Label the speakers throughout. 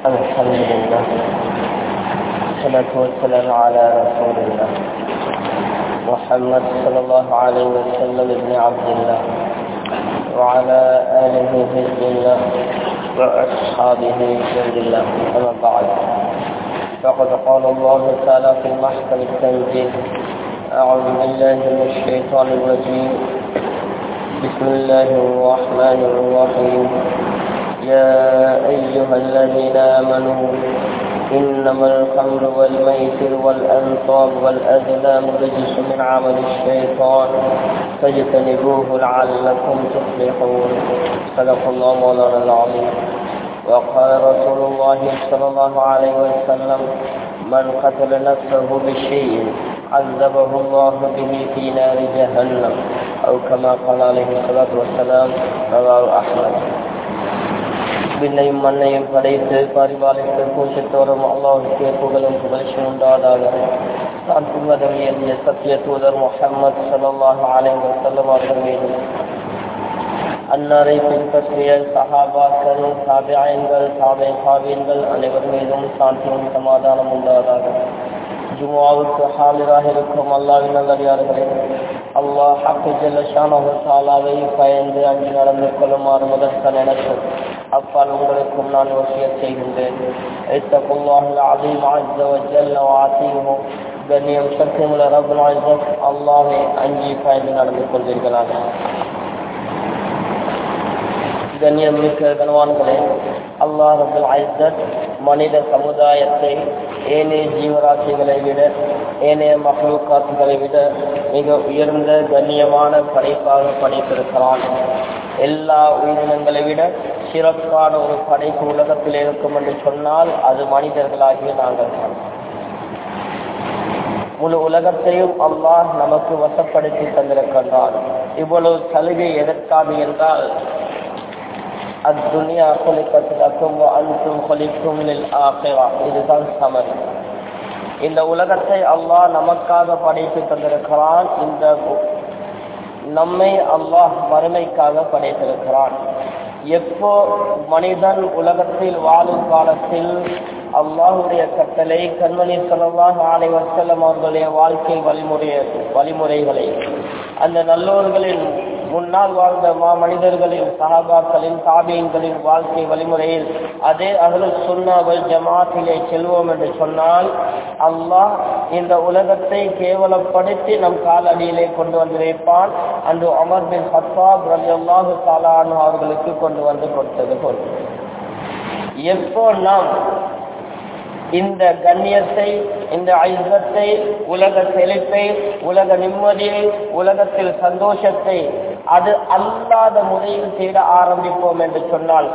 Speaker 1: الحمد لله والصلاة والسلام على رسول الله محمد صلى الله عليه وسلم ابن عبد الله وعلى آله حزب الله وأصحابه جند الله أما بعد فقد قال الله تعالى في محكم التنزيل أعوذ بالله من الشيطان الرجيم بسم الله الرحمن الرحيم يا أيها الذين آمنوا إنما الخمر والميسر والأنصاب والأزلام رجس من عمل الشيطان فاجتنبوه لعلكم تفلحون صدق الله مولانا العظيم وقال رسول الله صلى الله عليه وسلم من قتل نفسه بشيء عذبه الله به في نار جهنم أو كما قال عليه الصلاة والسلام رواه أحمد விண்ணையும் மண்ணையும் படைத்து பரிபாலித்து பூசித்தோறும் அல்லாஹுக்கே புகழும் புகழ்ச்சி உண்டாதாக நான் புகழம் எழுதிய சத்திய தூதர் முகமது சல்லாஹ் அலைவர் வசல்லம் அவர்கள் மீது அன்னாரை பின்பற்றிய சஹாபாக்கள் சாபியாயன்கள் சாபை சாபியன்கள் அனைவர் மீதும் சாந்தியும் சமாதானம் உண்டாதாக ஜுமாவுக்கு ஹாலிராக இருக்கும் அல்லாவின் நல்லடியார்களே அல்லாஹ் ஹக்கு ஜல்லஷானஹு தாலாவை பயந்து அஞ்சு நடந்து கொள்ளுமாறு முதற்கன் எனக்கும் அப்பால் உங்களுக்கும் நான் வசிய செய்கின்றேன் கண்ணியம் சத்தியமுள்ள ரபுல் அல்லாஹை அஞ்சி பயந்து நடந்து கொள்வீர்களாக கண்ணியம் மிக்க கனவான்களே அல்லாஹ் ரபுல் ஐசத் மனித சமுதாயத்தை ஏனைய ஜீவராசிகளை விட ஏனைய மகளுக்காத்துகளை விட மிக உயர்ந்த கண்ணியமான படைப்பாக படைத்திருக்கிறான் எல்லா உயிரினங்களை விட சிறப்பான ஒரு படைப்பு உலகத்தில் இருக்கும் என்று சொன்னால் அது மனிதர்களாகிய நாங்கள் முழு உலகத்தையும் அல்லாஹ் நமக்கு வசப்படுத்தி தந்திருக்கின்றான் இவ்வளவு சலுகை எதற்காக என்றால் அத்துனியா கொலிக்கத்திலக்கும் அன்றும் கொலிக்கும் இதுதான் சமன் இந்த உலகத்தை அல்லாஹ் நமக்காக படைத்து தந்திருக்கிறான் இந்த நம்மை அல்லாஹ் வறுமைக்காக படைத்திருக்கிறான் எப்போ மனிதன் உலகத்தில் வாழும் காலத்தில் அல்லாஹுடைய கட்டளை கண்மணி சொல்லலாம் ஆலை வசல்லம் அவர்களுடைய வாழ்க்கை வழிமுறை வழிமுறைகளை அந்த நல்லோர்களின் முன்னால் வாழ்ந்த மா மனிதர்களின் சகாபாக்களின் தாபியன்களின் வாழ்க்கை வழிமுறையில் அதே அகல் சுண்ணாவல் ஜமாத்திலே செல்வோம் என்று சொன்னால் அல்லாஹ் இந்த உலகத்தை கேவலப்படுத்தி நம் காலடியிலே கொண்டு வந்து வைப்பான் அன்று அமர் பின் ஹத்தாப் ரலி அல்லாஹு தாலான் அவர்களுக்கு கொண்டு வந்து கொடுத்தது போல் எப்போ நாம் இந்த கண்ணியத்தை இந்த ஐசத்தை உலக செழிப்பை உலக நிம்மதியை உலகத்தில் சந்தோஷத்தை அது அல்லாத முறையில் தேட ஆரம்பிப்போம் என்று சொன்னால்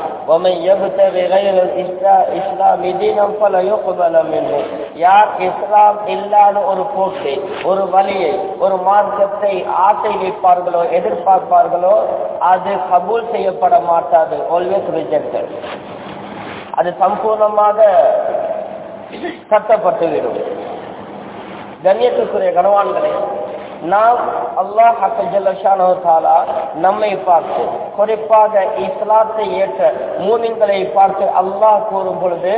Speaker 1: யார் இஸ்லாம் இல்லாத ஒரு போக்கை ஒரு வழியை ஒரு மார்க்கத்தை ஆசை வைப்பார்களோ எதிர்பார்ப்பார்களோ அது கபூல் செய்யப்பட மாட்டாது ஆல்வேஸ் ரிஜெக்டட் அது சம்பூர்ணமாக கட்டப்பட்டுவிடும் கண்ணியத்துக்குரிய கனவான்களே நாம் அல்லாஹ் ஹக்கஜல்லா நம்மை பார்த்து குறிப்பாக இஸ்லாத்தை ஏற்ற மூமின்களை பார்த்து அல்லாஹ் கூறும் பொழுது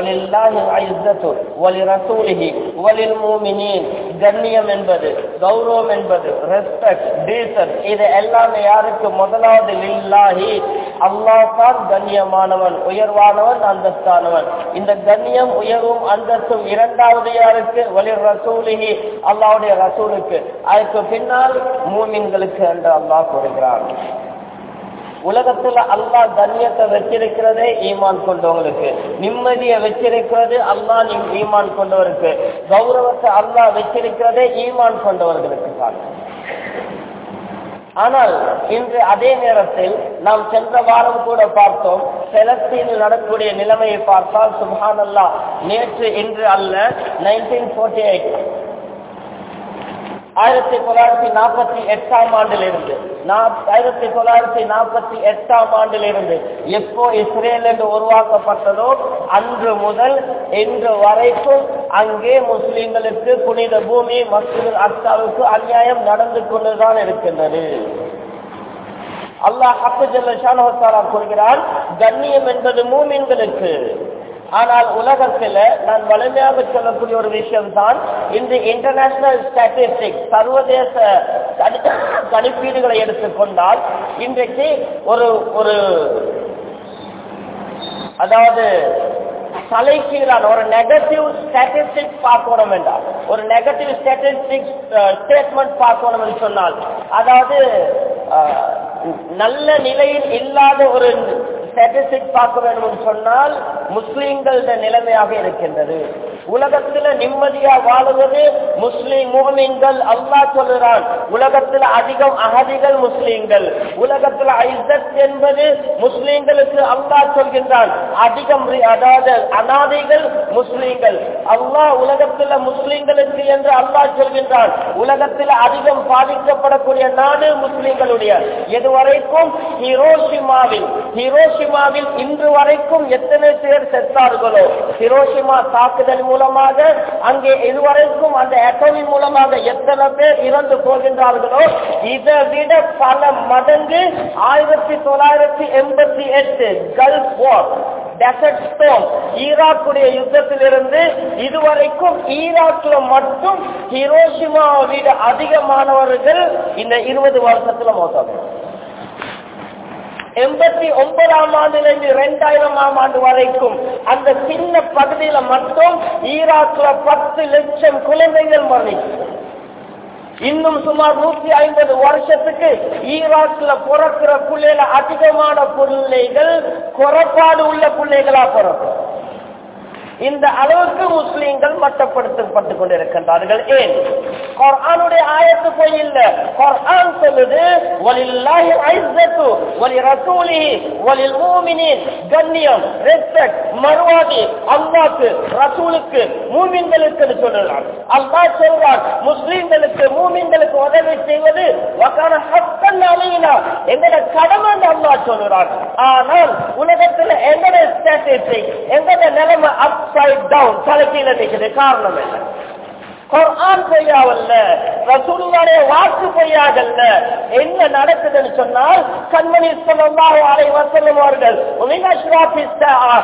Speaker 1: கண்ணியம் என்பது கௌரவம் என்பது ரெஸ்பெக்ட் டீசன் இது எல்லாமே யாருக்கு முதலாவது லில்லாஹி அல்லாஹ் தான் கண்ணியமானவன் உயர்வானவன் அந்தஸ்தானவன் இந்த கண்ணியம் உயர்வும் அந்தஸ்தும் இரண்டாவது யாருக்கு வலிர் ரசூலிஹி அல்லாவுடைய ரசூலுக்கு அதுக்கு பின்னால் மூமின்களுக்கு என்று அல்லாஹ் கூறுகிறான் உலகத்துல அல்லாஹ் கண்ணியத்தை வச்சிருக்கிறதே ஈமான் கொண்டவங்களுக்கு நிம்மதியை வச்சிருக்கிறது அல்லாஹ் ஈமான் கொண்டவருக்கு கௌரவத்தை அல்லாஹ் வச்சிருக்கிறதே ஈமான் கொண்டவர்களுக்கு தான் ஆனால் இன்று அதே நேரத்தில் நாம் சென்ற வாரம் கூட பார்த்தோம் செலஸ்தீனில் நடக்கக்கூடிய நிலைமையை பார்த்தால் சுபான் அல்லா நேற்று இன்று அல்ல நைன்டீன் போர்ட்டி எயிட் ஆயிரத்தி தொள்ளாயிரத்தி நாற்பத்தி எட்டாம் ஆண்டில் இருந்து ஆயிரத்தி தொள்ளாயிரத்தி நாற்பத்தி எட்டாம் ஆண்டில் இருந்து எப்போ இஸ்ரேல் என்று உருவாக்கப்பட்டதோ அன்று முதல் இன்று வரைக்கும் அங்கே முஸ்லிம்களுக்கு புனித பூமி மஸ்ஜித் அக்சாவுக்கு அநியாயம் நடந்து கொண்டுதான் இருக்கின்றது அல்லாஹ் ஹக்கு ஜல்ல ஷானஹத்தாலா கூறுகிறான் கண்ணியம் என்பது மூமின்களுக்கு ஆனால் உலகத்துல நான் வலிமையாக சொல்லக்கூடிய ஒரு விஷயம் தான் இந்த இன்டர்நேஷனல் ஸ்டாட்டிஸ்டிக்ஸ் சர்வதேச கணி- கணிப்பீடுகளை எடுத்துக்கொண்டால் இன்றைக்கு ஒரு ஒரு அதாவது தலைக்கீழான ஒரு நெகட்டிவ் ஸ்டாட்டிஸ்டிக்ஸ் பார்க்கணும் என்றால் ஒரு நெகட்டிவ் ஸ்டாட்டிஸ்டிக்ஸ் ஸ்டேட்மெண்ட் பார்க்கணும் என்று சொன்னால் அதாவது அஹ், நல்ல நிலையில் இல்லாத ஒரு ஸ்டாட்டிஸ்டிக்ஸ் பார்க்க வேண்டும் என்று சொன்னால் முஸ்லிம்கள நிலைமையாக இருக்கின்றது உலகத்துல நிம்மதியா வாழுவது முஸ்லிம் மூமின்கள் அல்லாஹ் சொல்லுறான் உலகத்துல அதிகம் அகதிகள் முஸ்லிம்கள் உலகத்துல ஐசத் என்பது முஸ்லிம்களுக்கு அல்லாஹ் சொல்கின்றான் அதிகம் ரி- அதாவது அனாதைகள் முஸ்லிம்கள் அல்லாஹ் உலகத்துல முஸ்லிம்களுக்கு என்று அல்லாஹ் சொல்கின்றான் உலகத்தில் அதிகம் பாதிக்கப்படக்கூடிய நாடு முஸ்லிம்களுடைய இதுவரைக்கும் ஹிரோஷிமாவில் ஹிரோஷிமாவில் இன்று வரைக்கும் எத்தனை பேர் செத்தார்களோ ஹிரோஷிமா தாக்குதல் மூலமாக அங்கே இதுவரைக்கும் அந்த அட்டோமி மூலமாக எத்தனை பேர் இறந்து போகின்றார்களோ இதை விட பல மடங்கு ஆயிரத்தி தொள்ளாயிரத்தி எண்பத்தி எட்டு கல்ஃப் வார் டெசர்ட் ஸ்டோம் ஈராக்குடைய யுத்தத்திலிருந்து இதுவரைக்கும் ஈராக்ல மட்டும் ஹிரோஷிமாவை விட அதிகமானவர்கள் இந்த இருபது வருஷத்துல மோசம் எண்பத்தி ஒன்பதாம் ஆண்டிலிருந்து இரண்டாயிரமாம் ஆண்டு வரைக்கும் அந்த சின்ன பகுதியில மட்டும் ஈராக்ல பத்து லட்சம் குழந்தைகள் மரணிச்சு இன்னும் சுமார் நூத்தி ஐம்பது வருஷத்துக்கு ஈராக்ல பிறக்கிற பிள்ளைகள அதிகமான பிள்ளைகள் குறைபாடு உள்ள பிள்ளைகளா பிறக்கும் இந்த அளவுக்கு முஸ்லீம்கள் மட்டப்படுத்தப்பட்டுக் கொண்டிருக்கின்றார்கள் ஏன் குர்ஆனுடைய ஆயத்து போய் இல்ல குர்ஆன் சொல்லுது வலில்லாஹி ஐஸத்து வலி ரசூலிஹி வலில் மூமினீன் கண்ணியம் ரெஸ்பெக்ட் மறுவாதி அல்லாஹ்க்கு ரசூலுக்கு மூமின்களுக்கு சொல்றான் அல்லாஹ் சொல்றான் முஸ்லிம்களுக்கு மூமின்களுக்கு உதவி செய்வது வகான ஹக்கன் அலைனா எங்கட கடமை அல்லாஹ் சொல்றான் ஆனால் உலகத்துல எங்கட ஸ்டாட்டிஸ்டிக் எங்கட நிலைமை அப்சைட் டவுன் தலைக்கீழ நிற்குது காரணம் என்ன குர்ஆன் பொய்யாவல்ல ரசூலுல்லாஹ்வுடைய வாக்கு பொய்யாகல்ல என்ன நடக்குதுன்னு சொன்னால் கண்மணி ஸல்லல்லாஹு அலைஹி வஸல்லம் அவர்கள் மின் அஷ்ராஃபி ஸாஆ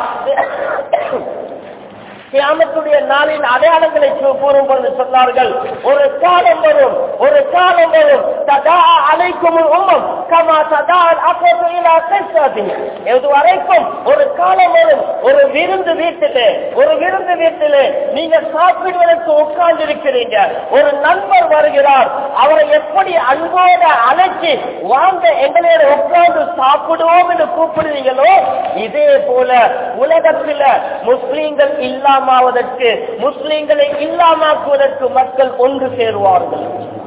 Speaker 1: கியாமத்துடைய நாளின் அடையாளங்களை கூ- கூறும் பொழுது சொன்னார்கள் ஒரு காலம் வரும் ஒரு காலம் வரும் ததா அலைக்கும் உம்மம் கமா ததா அப்போது இலா கஸ்ஸாதி இது வரைக்கும் ஒரு காலம் வரும் ஒரு விருந்து வீட்டிலே ஒரு விருந்து வீட்டிலே நீங்க சாப்பிடுவதற்கு உட்கார்ந்து இருக்கிறீங்க ஒரு நண்பர் வருகிறார் அவரை எப்படி அன்போட அழைச்சி வாங்க எங்களோட உட்கார்ந்து சாப்பிடுவோம் என்று கூப்பிடுவீங்களோ இதே போல உலகத்துல முஸ்லீம்கள் இல்லாமாவதற்கு முஸ்லீம்களை இல்லாமாக்குவதற்கு மக்கள் ஒன்று சேருவார்கள்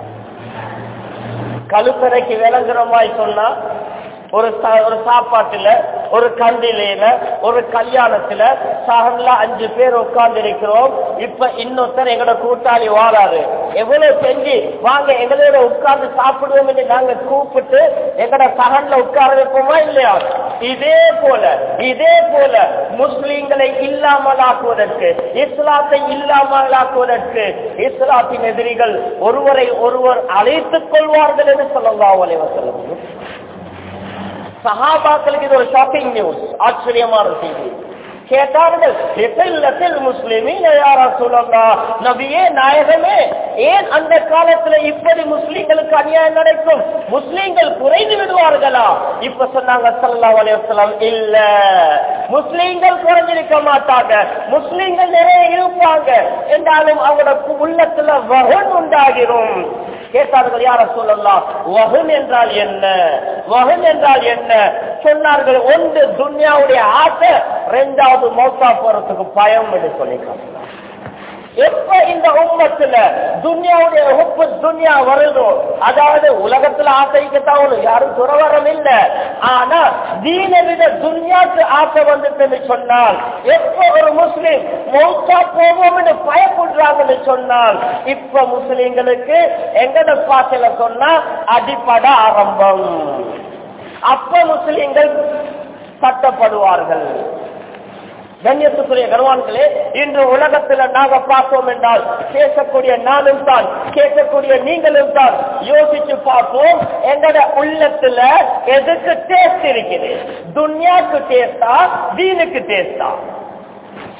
Speaker 1: கழுத்தரைக்கு விளங்குறமாய் சொன்னா ஒரு சா- ஒரு சாப்பாட்டுல ஒரு கண்டிலையில ஒரு கல்யாணத்துல சகன்ல அஞ்சு பேர் உட்கார்ந்து இருக்கிறோம் இப்ப இன்னொருத்தர் எங்களோட கூட்டாளி வாராரு எவ்வளவு செஞ்சு வாங்க எங்களோட உட்கார்ந்து சாப்பிடுவோம் என்று நாங்க கூப்பிட்டு எங்களோட சகன்ல உட்கார வைப்போமா இல்லையா இதே போல இதே போல முஸ்லிம்களை இல்லாமலாக்குவதற்கு இஸ்லாத்தை இல்லாமலாக்குவதற்கு இஸ்லாத்தின் எதிரிகள் ஒருவரை ஒருவர் அழைத்துக் கொள்வார்கள் என்று சொல்லலாம் அலைவசல்லம் சஹாபாக்களுக்கு இது ஒரு ஷாக்கிங் நியூஸ் ஆச்சரியமான செய்தி கேட்டார்கள் "இதில்லத்தில் முஸ்லிமீன யாரா சொல்லலாம் நபியே நாயகமே ஏன் அந்த காலத்துல இப்படி முஸ்லிம்களுக்கு அநியாயம் நடக்கும் முஸ்லிம்கள் குறைந்து விடுவார்களா இப்ப சொன்னாங்க ஸல்லல்லாஹு அலைஹி வஸல்லம் இல்ல முஸ்லிம்கள் குறைஞ்சிருக்க மாட்டாங்க முஸ்லிம்கள் நிறைய இருப்பாங்க என்றாலும் அவங்களோட உள்ளத்துல வகன் உண்டாகிரும் கேட்டார்கள் யார சொல்லலாம் வகன் என்றால் என்ன வகன் என்றால் என்ன சொன்னார்கள் ஒன்று துன்யாவுடைய ஆசை ரெண்டாவது மௌத்தா போறதுக்கு பயம் என்று சொல்லிக்கலாம் எப்ப இந்த உம்மத்துல துன்யாவுடைய உப்பு துன்யா வருதோ அதாவது உலகத்துல ஆசைக்குத்தான் ஒரு யாரும் துறவரம் இல்ல ஆனா தீன விட துன்யாக்கு ஆசை வந்துட்டுன்னு சொன்னால் எப்ப ஒரு முஸ்லிம் மௌத்தா போவோம்னு பயப்படுறாங்கன்னு சொன்னால் இப்ப முஸ்லிம்களுக்கு எங்கட பாசல சொன்னா அடிப்பட ஆரம்பம் அப்ப முஸ்லிம்கள் சட்டப்படுவார்கள் கண்ணியத்துக்குரிய கர்வான்களே இன்று உலகத்துல நாங்க பார்த்தோம் என்றால் பேசக்கூடிய நானும் தான் கேட்கக்கூடிய நீங்களும் தான் யோசிச்சு பார்ப்போம் எங்கட உள்ளத்துல எதுக்கு டேஸ்ட் இருக்குது துன்யாக்கு டேஸ்டா தீனுக்கு டேஸ்டா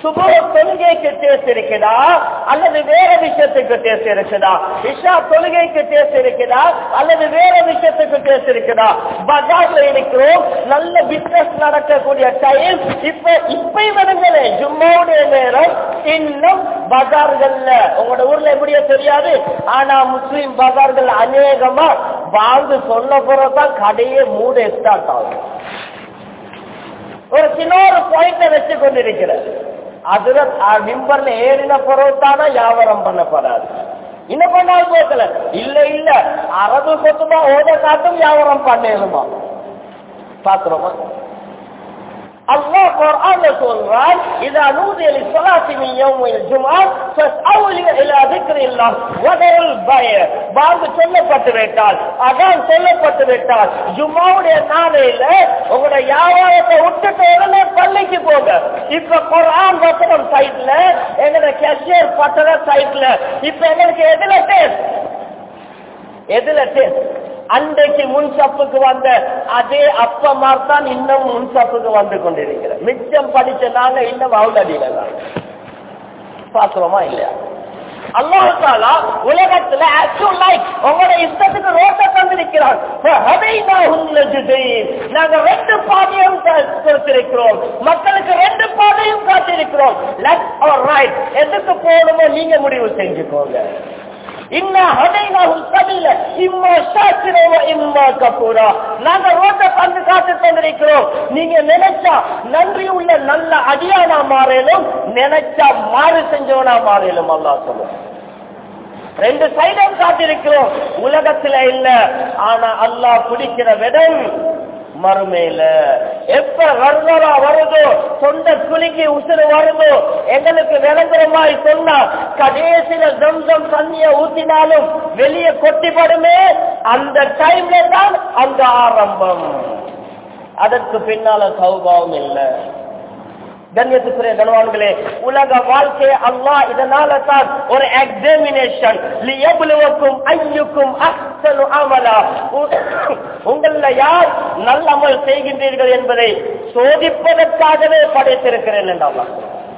Speaker 1: சுப தொழுகைக்கு டேஸ்ட் இருக்குதா அல்லது வேற விஷயத்துக்கு டேஸ்ட் இருக்குதா இஷா தொழுகைக்கு டேஸ்ட் இருக்குதா அல்லது வேற விஷயத்துக்கு டேஸ்ட் இருக்குதா பஜார்ல இருக்கிறோம் நல்ல பிசினஸ் நடக்கக்கூடிய டைம் இப்ப இப்ப வருங்களே ஜும்மாவுடைய நேரம் இன்னும் பஜார்கள்ல உங்களோட ஊர்ல எப்படியோ தெரியாது ஆனா முஸ்லிம் பஜார்கள் அநேகமா வாழ்ந்து சொன்ன பிறகுதான் கடையே மூட ஸ்டார்ட் ஆகும் ஒரு சின்ன ஒரு பாயிண்ட வச்சு கொண்டிருக்கிறார் அதுல மிம்பர்ல ஏறின பிறகுதானா வியாபாரம் பண்ணப்படாது இன்னும் பண்ணால் போக்கல இல்ல இல்ல அரபு சொத்துமா ஓத காட்டும் வியாபாரம் பண்ணேனுமா பாக்குறோமா அல்லாஹ் குர்ஆன்ல சொல்றான் இதா நூதிய லிஸ்ஸலாத்தி மின் யௌமில் ஜும்ஆ ஃபஸ்அவு இலா திக்ரில்லாஹ் வதரல் பய பாங்கு சொல்லப்பட்டு விட்டால் அதான் சொல்லப்பட்டு விட்டால் ஜும்மாவுடைய நாளையில உங்களோட வியாபாரத்தை விட்டுட்டு உடனே பள்ளிக்கு போக இப்ப குர்ஆன் வசனம் சைட்ல எங்களோட கேஷியர் பட்டற சைட்ல இப்ப எங்களுக்கு எதுல டேஸ்ட் எதுல டேஸ்ட் அன்றைக்கு முன் சப்புக்கு வந்த அதே அப்பமார் தான் இன்னும் முன் சப்புக்கு வந்து கொண்டிருக்கிற மிச்சம் படிச்ச நாங்க இன்னும் அவுலடியில தான் பாக்குறோமா இல்லையா அல்லாஹாலா உலகத்துல ஆக்சுவல் லைக் உங்களோட இஷ்டத்துக்கு ரோட்டை தந்திருக்கிறார் நாங்க ரெண்டு பாதையும் கொடுத்திருக்கிறோம் மக்களுக்கு ரெண்டு பாதையும் காட்டிருக்கிறோம் லெஃப்ட் ஆர் ரைட் எதுக்கு போகணுமோ நீங்க முடிவு செஞ்சுக்கோங்க இன்னா ஹதைனாஹுல் சபீல இம்மா ஷாக்கிரவ இம்மா கபூரா நாங்க ரோட்டை பந்து காத்து தந்திருக்கிறோம் நீங்க நினைச்சா நன்றி உள்ள நல்ல அடியானா மாறலும் நினைச்சா மாறு செஞ்சவனா மாறலும் அல்லா சொல்லுவோம் ரெண்டு சைடும் காட்டிருக்கிறோம் உலகத்துல இல்ல ஆனா அல்லாஹ் பிடிக்கிற விடம் மறுமையில எப்ப வர்ணரா வருதோ சொந்த குலுக்கி உசுறு வருதோ எங்களுக்கு விளங்குறமாய் சொன்னா கடைசியில தம்சம் தண்ணிய ஊத்தினாலும் வெளியே கொட்டிப்படுமே அந்த டைம்ல தான் அந்த ஆரம்பம் அதற்கு பின்னால சௌபாவம் இல்லை கண்ணியத்துக்குரிய கனவான்களே உலக வாழ்க்கை அல்லாஹ் இதனால தான் ஒரு எக்ஸாமினேஷன் லியபுலுவக்கும் ஐயுக்கும் அஹ்சனு அமலா உங்கள யார் நல்ல அமல் செய்கின்றீர்கள் என்பதை சோதிப்பதற்காகவே படைத்திருக்கிறேன் என்று அல்லாஹ்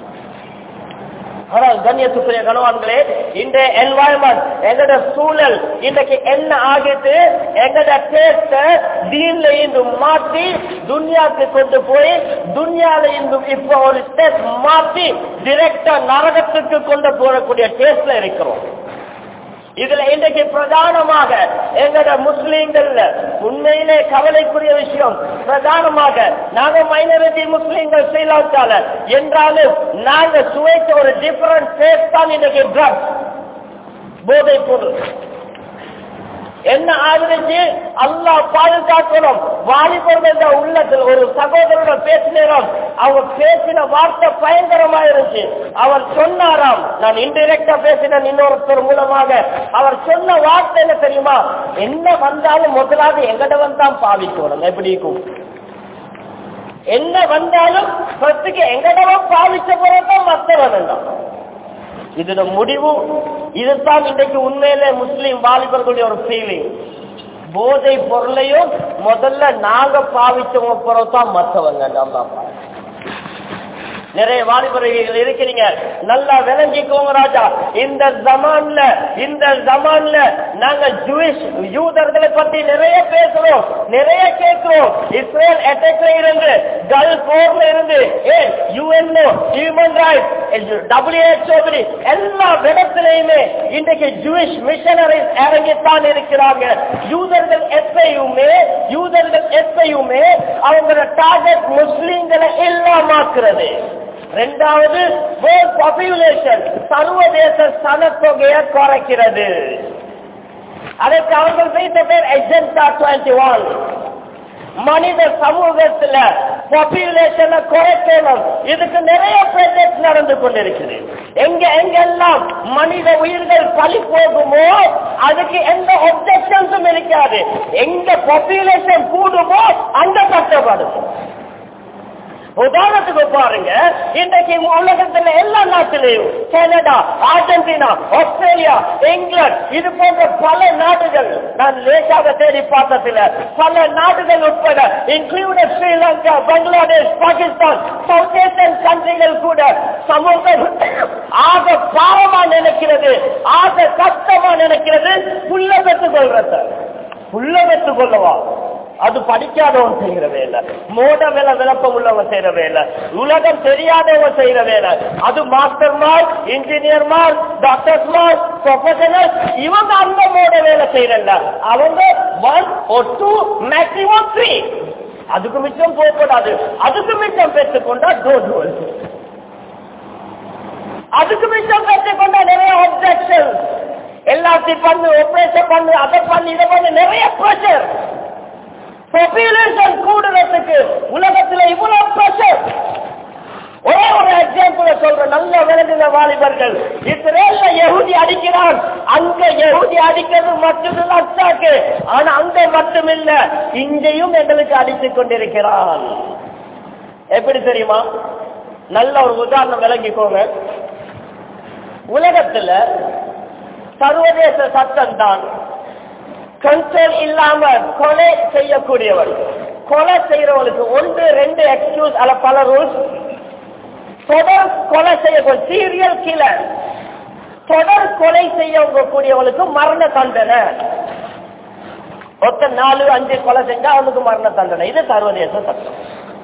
Speaker 1: ஆனால் கண்ணியத்துக்குரிய கணவான்களே இந்த என்வாயன்மெண்ட் எங்கட சூழல் இன்றைக்கு என்ன ஆகிட்டு எங்கட டேஸ்ட தீன்ல இருந்து மாற்றி துன்யாக்கு கொண்டு போய் துன்யால இருந்து இப்ப ஒரு ஸ்டெப் மாற்றி டிரெக்டா நரகத்துக்கு கொண்டு போகக்கூடிய டேஸ்ட்ல இருக்கிறோம் இதுல இன்றைக்கு பிரதானமாக எங்கட முஸ்லீம்கள்ல உண்மையிலே கவலைக்குரிய விஷயம் பிரதானமாக நாங்க மைனாரிட்டி முஸ்லீம்கள் ஸ்ரீலங்கால என்றாலும் நாங்க சுவைத்த ஒரு டிஃபரண்ட் டேஸ்ட் தான் இன்றைக்கு ட்ரக்ஸ் போதை பொருள் என்ன ஆகுதுச்சு அல்லா பாதுகாக்கணும் வாலிபர்கள் என்ற உள்ளத்தில் ஒரு சகோதரோட பேசினோம் அவங்க பேசின வார்த்தை பயங்கரமா இருந்துச்சு அவர் சொன்னாராம் நான் இன்டெரக்டா பேசின இன்னொருத்தர் மூலமாக அவர் சொன்ன வார்த்தை என்ன தெரியுமா என்ன வந்தாலும் முதலாவது எங்கடவன் தான் பாவிக்கணும் எப்படி இருக்கும் என்ன வந்தாலும் ஃபர்ஸ்டுக்கு எங்கடவன் பாவிச்ச பிறகுதான் மற்றவன் தான் இதோட முடிவு இதுதான் இன்றைக்கு உண்மையிலே முஸ்லீம் வாலிபர்களுடைய ஒரு ஃபீலிங் போதை பொருளையும் முதல்ல நாங்க பாவிச்சவங்க பிறகுதான் மற்றவங்க நம்ம நிறைய வாலிபர்கள் இருக்கிறீங்க நல்லா விளங்கிக்கோங்க ராஜா இந்த ஜமான்ல இந்த ஜமான்ல நாங்க ஜூயிஷ் யூதர்களை பத்தி நிறைய பேசுறோம் நிறைய கேட்கிறோம் இஸ்ரேல் அட்டாக்ல இருந்து கல்ஃப் போர்ல இருந்து ஏன் யுஎன்ஓ ஹியூமன் ரைட்ஸ் டபிள்யூஹெச்ஓ எல்லா இடத்திலையுமே இன்றைக்கு ஜூயிஷ் மிஷனரிஸ் இறங்கித்தான் இருக்கிறாங்க யூதர்கள் எப்பயுமே யூதர்கள் எப்பயுமே அவங்களோட டார்கெட் முஸ்லீம்களை இல்லாமாக்குறது ரெண்டாவது வேர்ல்ட் பாப்புலேஷன் சர்வதேச சனத்தொகையை குறைக்கிறது அதற்கு அவர்கள் வைத்த பேர் எஜெண்டா டுவெண்ட்டி ஒன் மனித சமூகத்துல பாப்புலேஷனை குறைக்கணும் இதுக்கு நிறைய ப்ராஜெக்ட் நடந்து கொண்டிருக்குது எங்க எங்கெல்லாம் மனித உயிர்கள் பழி போகுமோ அதுக்கு எந்த ஒப்ஜெக்ஷன்ஸும் இருக்காது எங்க பாப்புலேஷன் கூடுமோ அங்க கஷ்டப்படும் உதாரணத்துக்கு பாருங்க இன்றைக்கு உலகத்துல எல்லா நாட்டிலையும் கனடா அர்ஜென்டினா ஆஸ்திரேலியா இங்கிலாந்து இது போன்ற பல நாடுகள் நான் லேசாக தேடி பார்த்ததுல பல நாடுகள் உட்பட இன்க்ளூட ஸ்ரீலங்கா பங்களாதேஷ் பாகிஸ்தான் சவுத் ஏசியன் கண்ட்ரிகள் கூட சமூகம் ஆக பாவமா நினைக்கிறது ஆக கஷ்டமா நினைக்கிறது புள்ள பெற்றுக் கொள்றத புள்ள பெற்றுக் கொள்ளவா அது படிக்காதவன் செய்யற வேலை மோட வேலை விளப்பம் உள்ளவன் செய்யற வேலை உலகம் தெரியாதவன் செய்யற வேலை அது மாஸ்டர் மார் இன்ஜினியர் மார் டாக்டர்ஸ் மார் ப்ரொஃபஷனல் இவங்க அந்த மோட வேலை செய்யறல அவங்க ஒன் ஒரு டூ மேக்சிமம் த்ரீ அதுக்கு மிச்சம் போகக்கூடாது அதுக்கு மிச்சம் பெற்றுக்கொண்டா டோன்ட் அதுக்கு மிச்சம் பெற்றுக்கொண்டா நிறைய ஒப்ஜெக்ஷன் எல்லாத்தையும் பண்ணு ஆபரேஷன் பண்ணு அதை பண்ணு இதை பண்ணு நிறைய ப்ரெஷர் பாப்புலேஷன் கூடுறதுக்கு உலகத்துல இவ்வளவு ப்ரெஷர் ஒரே ஒரு எக்ஸாம்பிள் சொல்ற நல்ல விளங்குகிற வாலிபர்கள் இஸ்ரேல்ல யகுதி அடிக்கிறான் அங்க யகுதி அடிக்கிறது மற்றொரு அச்சாக்கு ஆனா அங்க மட்டுமில்ல இங்கேயும் எங்களுக்கு அடித்துக் கொண்டிருக்கிறான் எப்படி தெரியுமா நல்ல ஒரு உதாரணம் விளங்கிக்கோங்க உலகத்துல சர்வதேச சட்டம் தான் கண்ட்ரோல் இல்லாம கொலை செய்யக்கூடியவர் கொலை செய்யறவங்களுக்கு ஒன்று ரெண்டு எக்ஸ்கியூஸ் அல்ல பல ரூல்ஸ் தொடர் கொலை செய்ய சீரியல் கிளர் தொடர் கொலை செய்யக்கூடியவங்களுக்கு மரண தண்டனை ஒத்த நாலு அஞ்சு கொலை செஞ்சா அவனுக்கு மரண தண்டனை இது சர்வதேச சட்டம்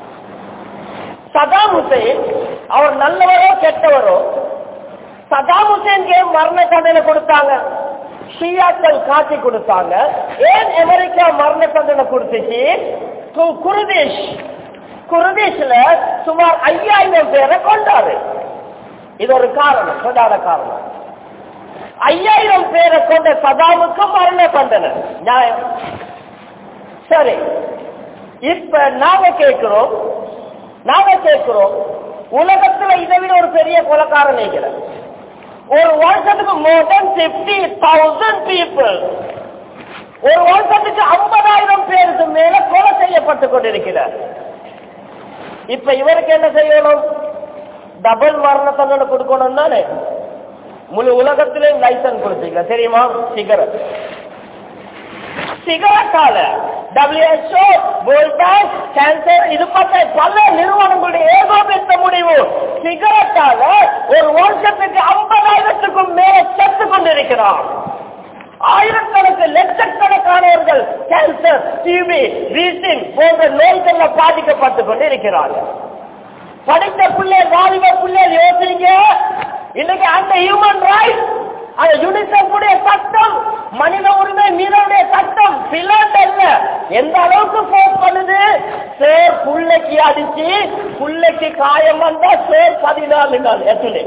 Speaker 1: சதாம் ஹுசேன் அவர் நல்லவரோ கெட்டவரோ சதாம் ஹுசேன்க்கு மரண தண்டனை கொடுத்தாங்க ஷியாக்கள் காட்சி கொடுத்தாங்க ஏன் அமெரிக்கா மரண தண்டனை கொடுத்துச்சு கு- குருதேஷ் குருதேஷ்ல சுமார் ஐயாயிரம் பேரை கொண்டாரு இது ஒரு காரணம் கொண்டாட காரணம் ஐயாயிரம் பேரை கொண்ட சதாமுக்கு மரண தண்டனை நியாயம் சரி இப்ப நாம கேட்கிறோம் நாம கேட்கிறோம் உலகத்துல இதை விட ஒரு பெரிய கொலக்காரன் நினைக்கிறேன் ஒரு வருஷத்துக்கு more than fifty thousand people ஒரு வருஷத்துக்கு ஐம்பதாயிரம் பேருக்கு மேல கொலை செய்யப்பட்டு கொண்டிருக்கிறார் இப்ப இவருக்கு என்ன செய்யணும் டபுள் மரண தண்டனை கொடுக்கணும் தானே முழு உலகத்திலேயும் லைசன்ஸ் கொடுத்தீங்க தெரியுமா சிகரெட் சிகரெட்டால WHO வேர்ல்ட் பேங்க் கேன்சர் இது பத்த பல நிறுவனங்களுடைய ஏகோபித்த முடிவு சிகரெட்டால ஒரு வருஷத்துக்கு ஐம்பதாயிரத்துக்கும் மேல செத்து கொண்டிருக்கிறார் ஆயிரக்கணக்கு லட்சக்கணக்கானவர்கள் கேன்சர் டிபி வீசிங் போன்ற நோய்கள்ல பாதிக்கப்பட்டு கொண்டு இருக்கிறார்கள் படித்த பிள்ளை வாலிப பிள்ளை யோசிங்க இன்னைக்கு அந்த ஹியூமன் ரைட் அந்த யுனிசெஃப் உடைய சட்டம் மனித உரிமை மீறவுடைய சட்டம் பிளாட் அல்ல எந்த அளவுக்கு போர்ஸ் பண்ணுது சேர் புள்ளைக்கு அடிச்சு புள்ளைக்கு காயம் வந்தா சேர் பதினாலு நாள் எத்தனை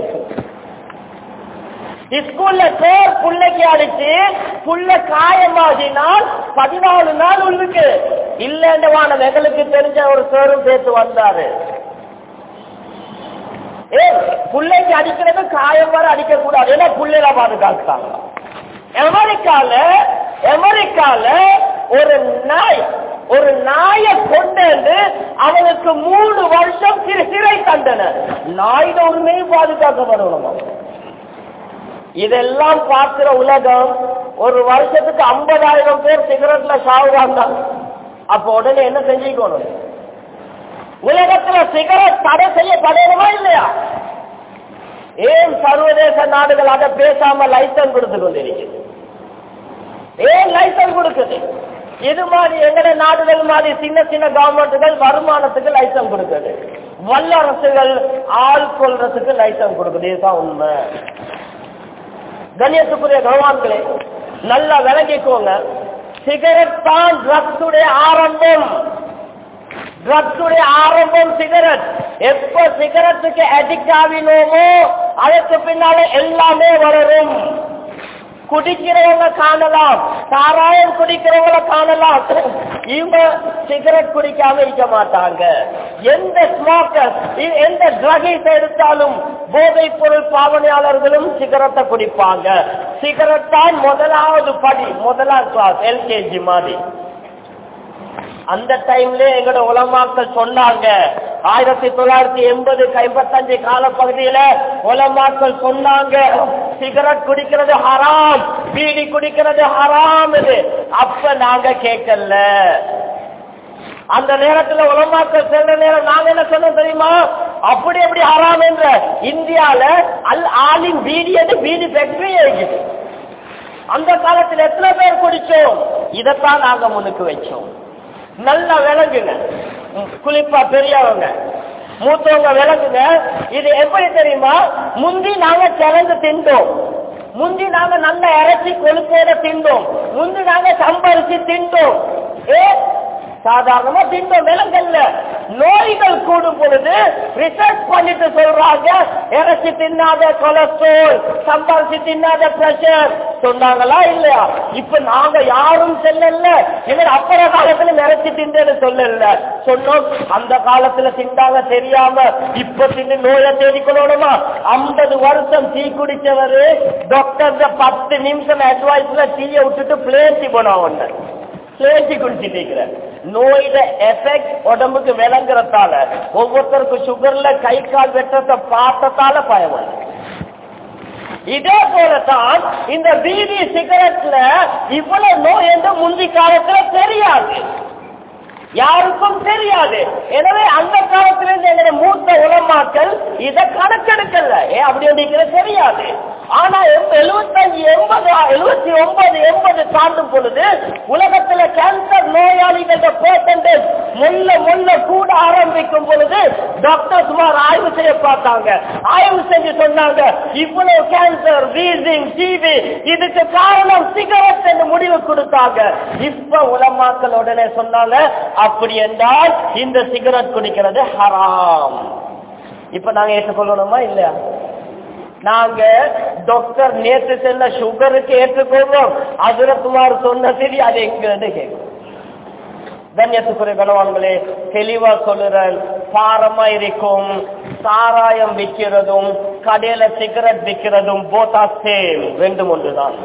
Speaker 1: ஸ்கூல்ல சேர் புள்ளைக்கு அடிச்சு புள்ள காயமாகினால் பதினாலு நாள் உள்ளுக்கு இல்லைன்றவான எங்களுக்கு தெரிஞ்ச ஒரு சேரும் சேர்த்து வந்தாரு ஏ புள்ளைக்கு அடிக்கிறது காயம் வர அடிக்க கூடாது ஏன்னா புள்ளைல பாதுகாத்தாங்க அமெரிக்கால அமெரிக்கால ஒரு நாய் ஒரு நாயை கொண்டு வந்து அவனுக்கு மூணு வருஷம் சிறு சிறை தண்டனை நாயோட உரிமையும் பாதுகாக்கப்படணும் இதெல்லாம் பார்க்கிற உலகம் ஒரு வருஷத்துக்கு ஐம்பதாயிரம் பேர் சிகரெட்ல சாவுறாங்க அப்ப உடனே என்ன செஞ்சுக்கணும் உலகத்துல சிகரெட் தடை செய்யப்படணுமா இல்லையா ஏன் சர்வதேச நாடுகள் அதை பேசாம லைசன்ஸ் கொடுத்து கொண்டிருக்குது ஏன் லைசன்ஸ் கொடுக்குது இது மாதிரி எங்கட நாடுகள் மாதிரி சின்ன சின்ன கவர்மெண்ட்டுகள் வருமானத்துக்கு லைசன்ஸ் கொடுக்குது வல்லரசுகள் ஆள் கொள்றதுக்கு லைசன்ஸ் கொடுக்குது இதுதான் உண்மை கண்ணியத்துக்குரிய கனவான்களே நல்லா விளங்கிக்கோங்க சிகரெட் தான் ட்ரக்ஸுடைய ஆரம்பம் ட்ரக்ஸுடைய ஆரம்பம் சிகரெட் எப்ப சிகரெட்டுக்கு அடிக்ட் ஆகினோமோ அதற்கு பின்னால எல்லாமே வளரும் குடிக்கிறவங்க காணலாம் சாராயம் குடிக்கிறவங்கள காணலாம் இவங்க சிகரெட் குடிக்காம இருக்க மாட்டாங்க எந்த ஸ்மோக்கர் எந்த ட்ரகிஸ் எடுத்தாலும் போதைப் பொருள் பாவனையாளர்களும் சிகரெட்டை குடிப்பாங்க சிகரெட் தான் முதலாவது படி முதலாவது கிளாஸ் எல்கேஜி மாதிரி அந்த டைம்ல எங்களோட உலமாக்கள் சொன்னாங்க ஆயிரத்தி தொள்ளாயிரத்தி எண்பது ஐம்பத்தஞ்சு காலப்பகுதியில உலமாக்கள் சொன்னாங்க சிகரெட் குடிக்கிறது ஹராம் பீடி குடிக்கிறது ஹராம் இது அப்ப நாங்க கேட்கல அந்த நேரத்துல உலமாக்கள் சென்ற நேரம் நாங்க என்ன சொன்னோம் தெரியுமா அப்படி எப்படி ஹராம் என்ற இந்தியால அல் ஆலிம் பீடி என்று பீடி ஃபேக்டரி இருக்குது அந்த காலத்துல எத்தனை பேர் குடிச்சோம் இதைத்தான் நாங்க முன்னுக்கு வச்சோம் நல்லா விளங்குங்க குளிப்பா பெரியவங்க மூத்தவங்க விளங்குங்க இது எப்படி தெரியுமா முந்தி நாங்க கிழங்கு திண்டோம் முந்தி நாங்க நல்ல இறைச்சி கொழுப்போட திண்டோம் முந்தி நாங்க சம்பரிச்சு திண்டோம் ஏ சாதாரணமா திண்டோம் விலங்கல்ல நோய்கள் கூடும் பொழுது ரிசர்ச் பண்ணிட்டு சொல்றாங்க இறைச்சி தின்னாத கொலஸ்ட்ரால் சம்பாரிச்சு தின்னாத பிரஷர் சொன்னாங்களா இல்லையா இப்ப நாங்க யாரும் செல்லல எங்க அப்பற காலத்துல இறைச்சி திண்டேன்னு சொல்லல சொன்னோம் அந்த காலத்துல திண்டாங்க தெரியாம இப்ப தின்னு நோயை தேடிக்கொள்ளணுமா ஐம்பது வருஷம் டீ குடிச்சவரு டாக்டர் பத்து நிமிஷம் அட்வைஸ்ல டீயை விட்டுட்டு பிளேசி போனவன் சேர்த்து குடிச்சிட்டு இருக்கிறேன் நோயில எஃபெக்ட் உடம்புக்கு விளங்குறதால ஒவ்வொருத்தருக்கும் சுகர்ல கை கால் வெட்டத்தை பார்த்ததால பயம் இதே போலதான் இந்த பீடி சிகரெட்ல இவ்வளவு நோய் என்று முந்தி காலத்துல தெரியாது யாருக்கும் தெரியாது எனவே அந்த காலத்திலிருந்து எங்க மூத்த உலமாக்கள் இதை கணக்கெடுக்கல ஏ அப்படி அப்படிங்கிற தெரியாது ஆனா எழுபத்தஞ்சு எண்பது எழுபத்தி ஒன்பது எண்பது தாண்டும் பொழுது உலகத்துல கேன்சர் நோயாளிகள பெர்சன்டேஜ் முல்ல முல்ல கூட ஆரம்பிக்கும் பொழுது டாக்டர் சுமார் ஆய்வு செய்ய பார்த்தாங்க ஆய்வு செஞ்சு சொன்னாங்க இவ்வளவு கேன்சர் வீசிங் டிவி இதுக்கு காரணம் சிகரெட் என்று முடிவு கொடுத்தாங்க இப்ப உலமாக்கள் உடனே சொன்னாங்க அப்படி என்றால் இந்த சிகரெட் குடிக்கிறது ஹராம் இப்ப நாங்க ஏற்றுக்கொள்ளணுமா இல்லையா நாங்க டாக்டர் நேற்று செல்ல சுகருக்கு ஏற்றுக்கொள்வோம் அதிரகுமார் சொன்ன சரி அது எங்கிறது கேட்கும் கண்ணியத்துக்குரிய கனவான்களே தெளிவா சொல்லுறேன் பாரமா இருக்கும் சாராயம் விற்கிறதும் கடையில சிகரெட் விற்கிறதும் போத்தா சேம் ரெண்டும் ஒன்றுதான்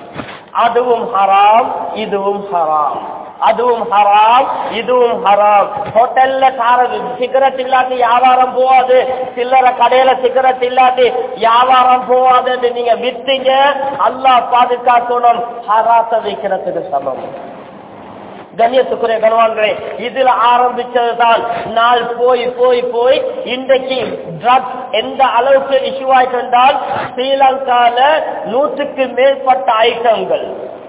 Speaker 1: அதுவும் ஹராம் இதுவும் ஹராம் அதுவும் ஹராம் இதுவும் ஹராம் ஹோட்டல்ல சாரது சிகரெட் இல்லாட்டி வியாபாரம் போகாது சில்லற கடையில சிகரெட் இல்லாட்டி வியாபாரம் போகாதுன்னு நீங்க வித்தீங்க அல்லாஹ் பாதுகாக்கணும் ஹராத்த வைக்கிறதுக்கு சமம் கண்ணியத்துக்குரிய கனவான்களே இதுல ஆரம்பிச்சதுதான் நாள் போய் போய் போய் இன்றைக்கு ட்ரக்ஸ் எந்த அளவுக்கு இஷ்யூ ஆயிட்டு என்றால் ஸ்ரீலங்கால நூற்றுக்கு மேற்பட்ட ஐட்டங்கள்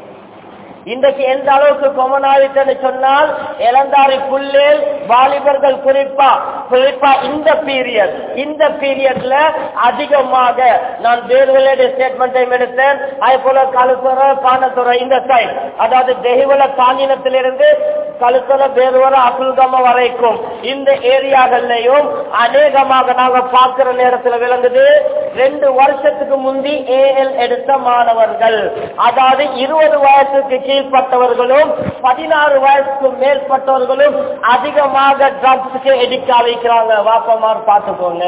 Speaker 1: இன்றைக்கு எந்த அளவுக்கு கொமன் ஆயிட்டன்னு சொன்னால் இளந்தாரி புள்ளேல் வாலிபர்கள் குறிப்பா குறிப்பா இந்த பீரியட் இந்த பீரியட்ல அதிகமாக நான் வேறுகளுடைய ஸ்டேட்மெண்ட்டையும் எடுத்தேன் அதே போல கழுத்துறை பானத்துறை இந்த சைட் அதாவது தெய்வல காஞ்சினத்திலிருந்து கழுத்துறை வேறுவர அசுல்கம வரைக்கும் இந்த ஏரியாக்கள்லயும் அநேகமாக நாங்க பார்க்கிற நேரத்தில் விளங்குது ரெண்டு வருஷத்துக்கு முந்தி ஏஎல் எடுத்த மாணவர்கள் அதாவது இருபது வயசுக்கு கீழ்பட்டவர்களும் பதினாறு வயசுக்கு மேற்பட்டவர்களும் அதிகமாக ட்ரக்ஸுக்கு எடிக்க வைக்கிறாங்க வாப்பமார் பார்த்துக்கோங்க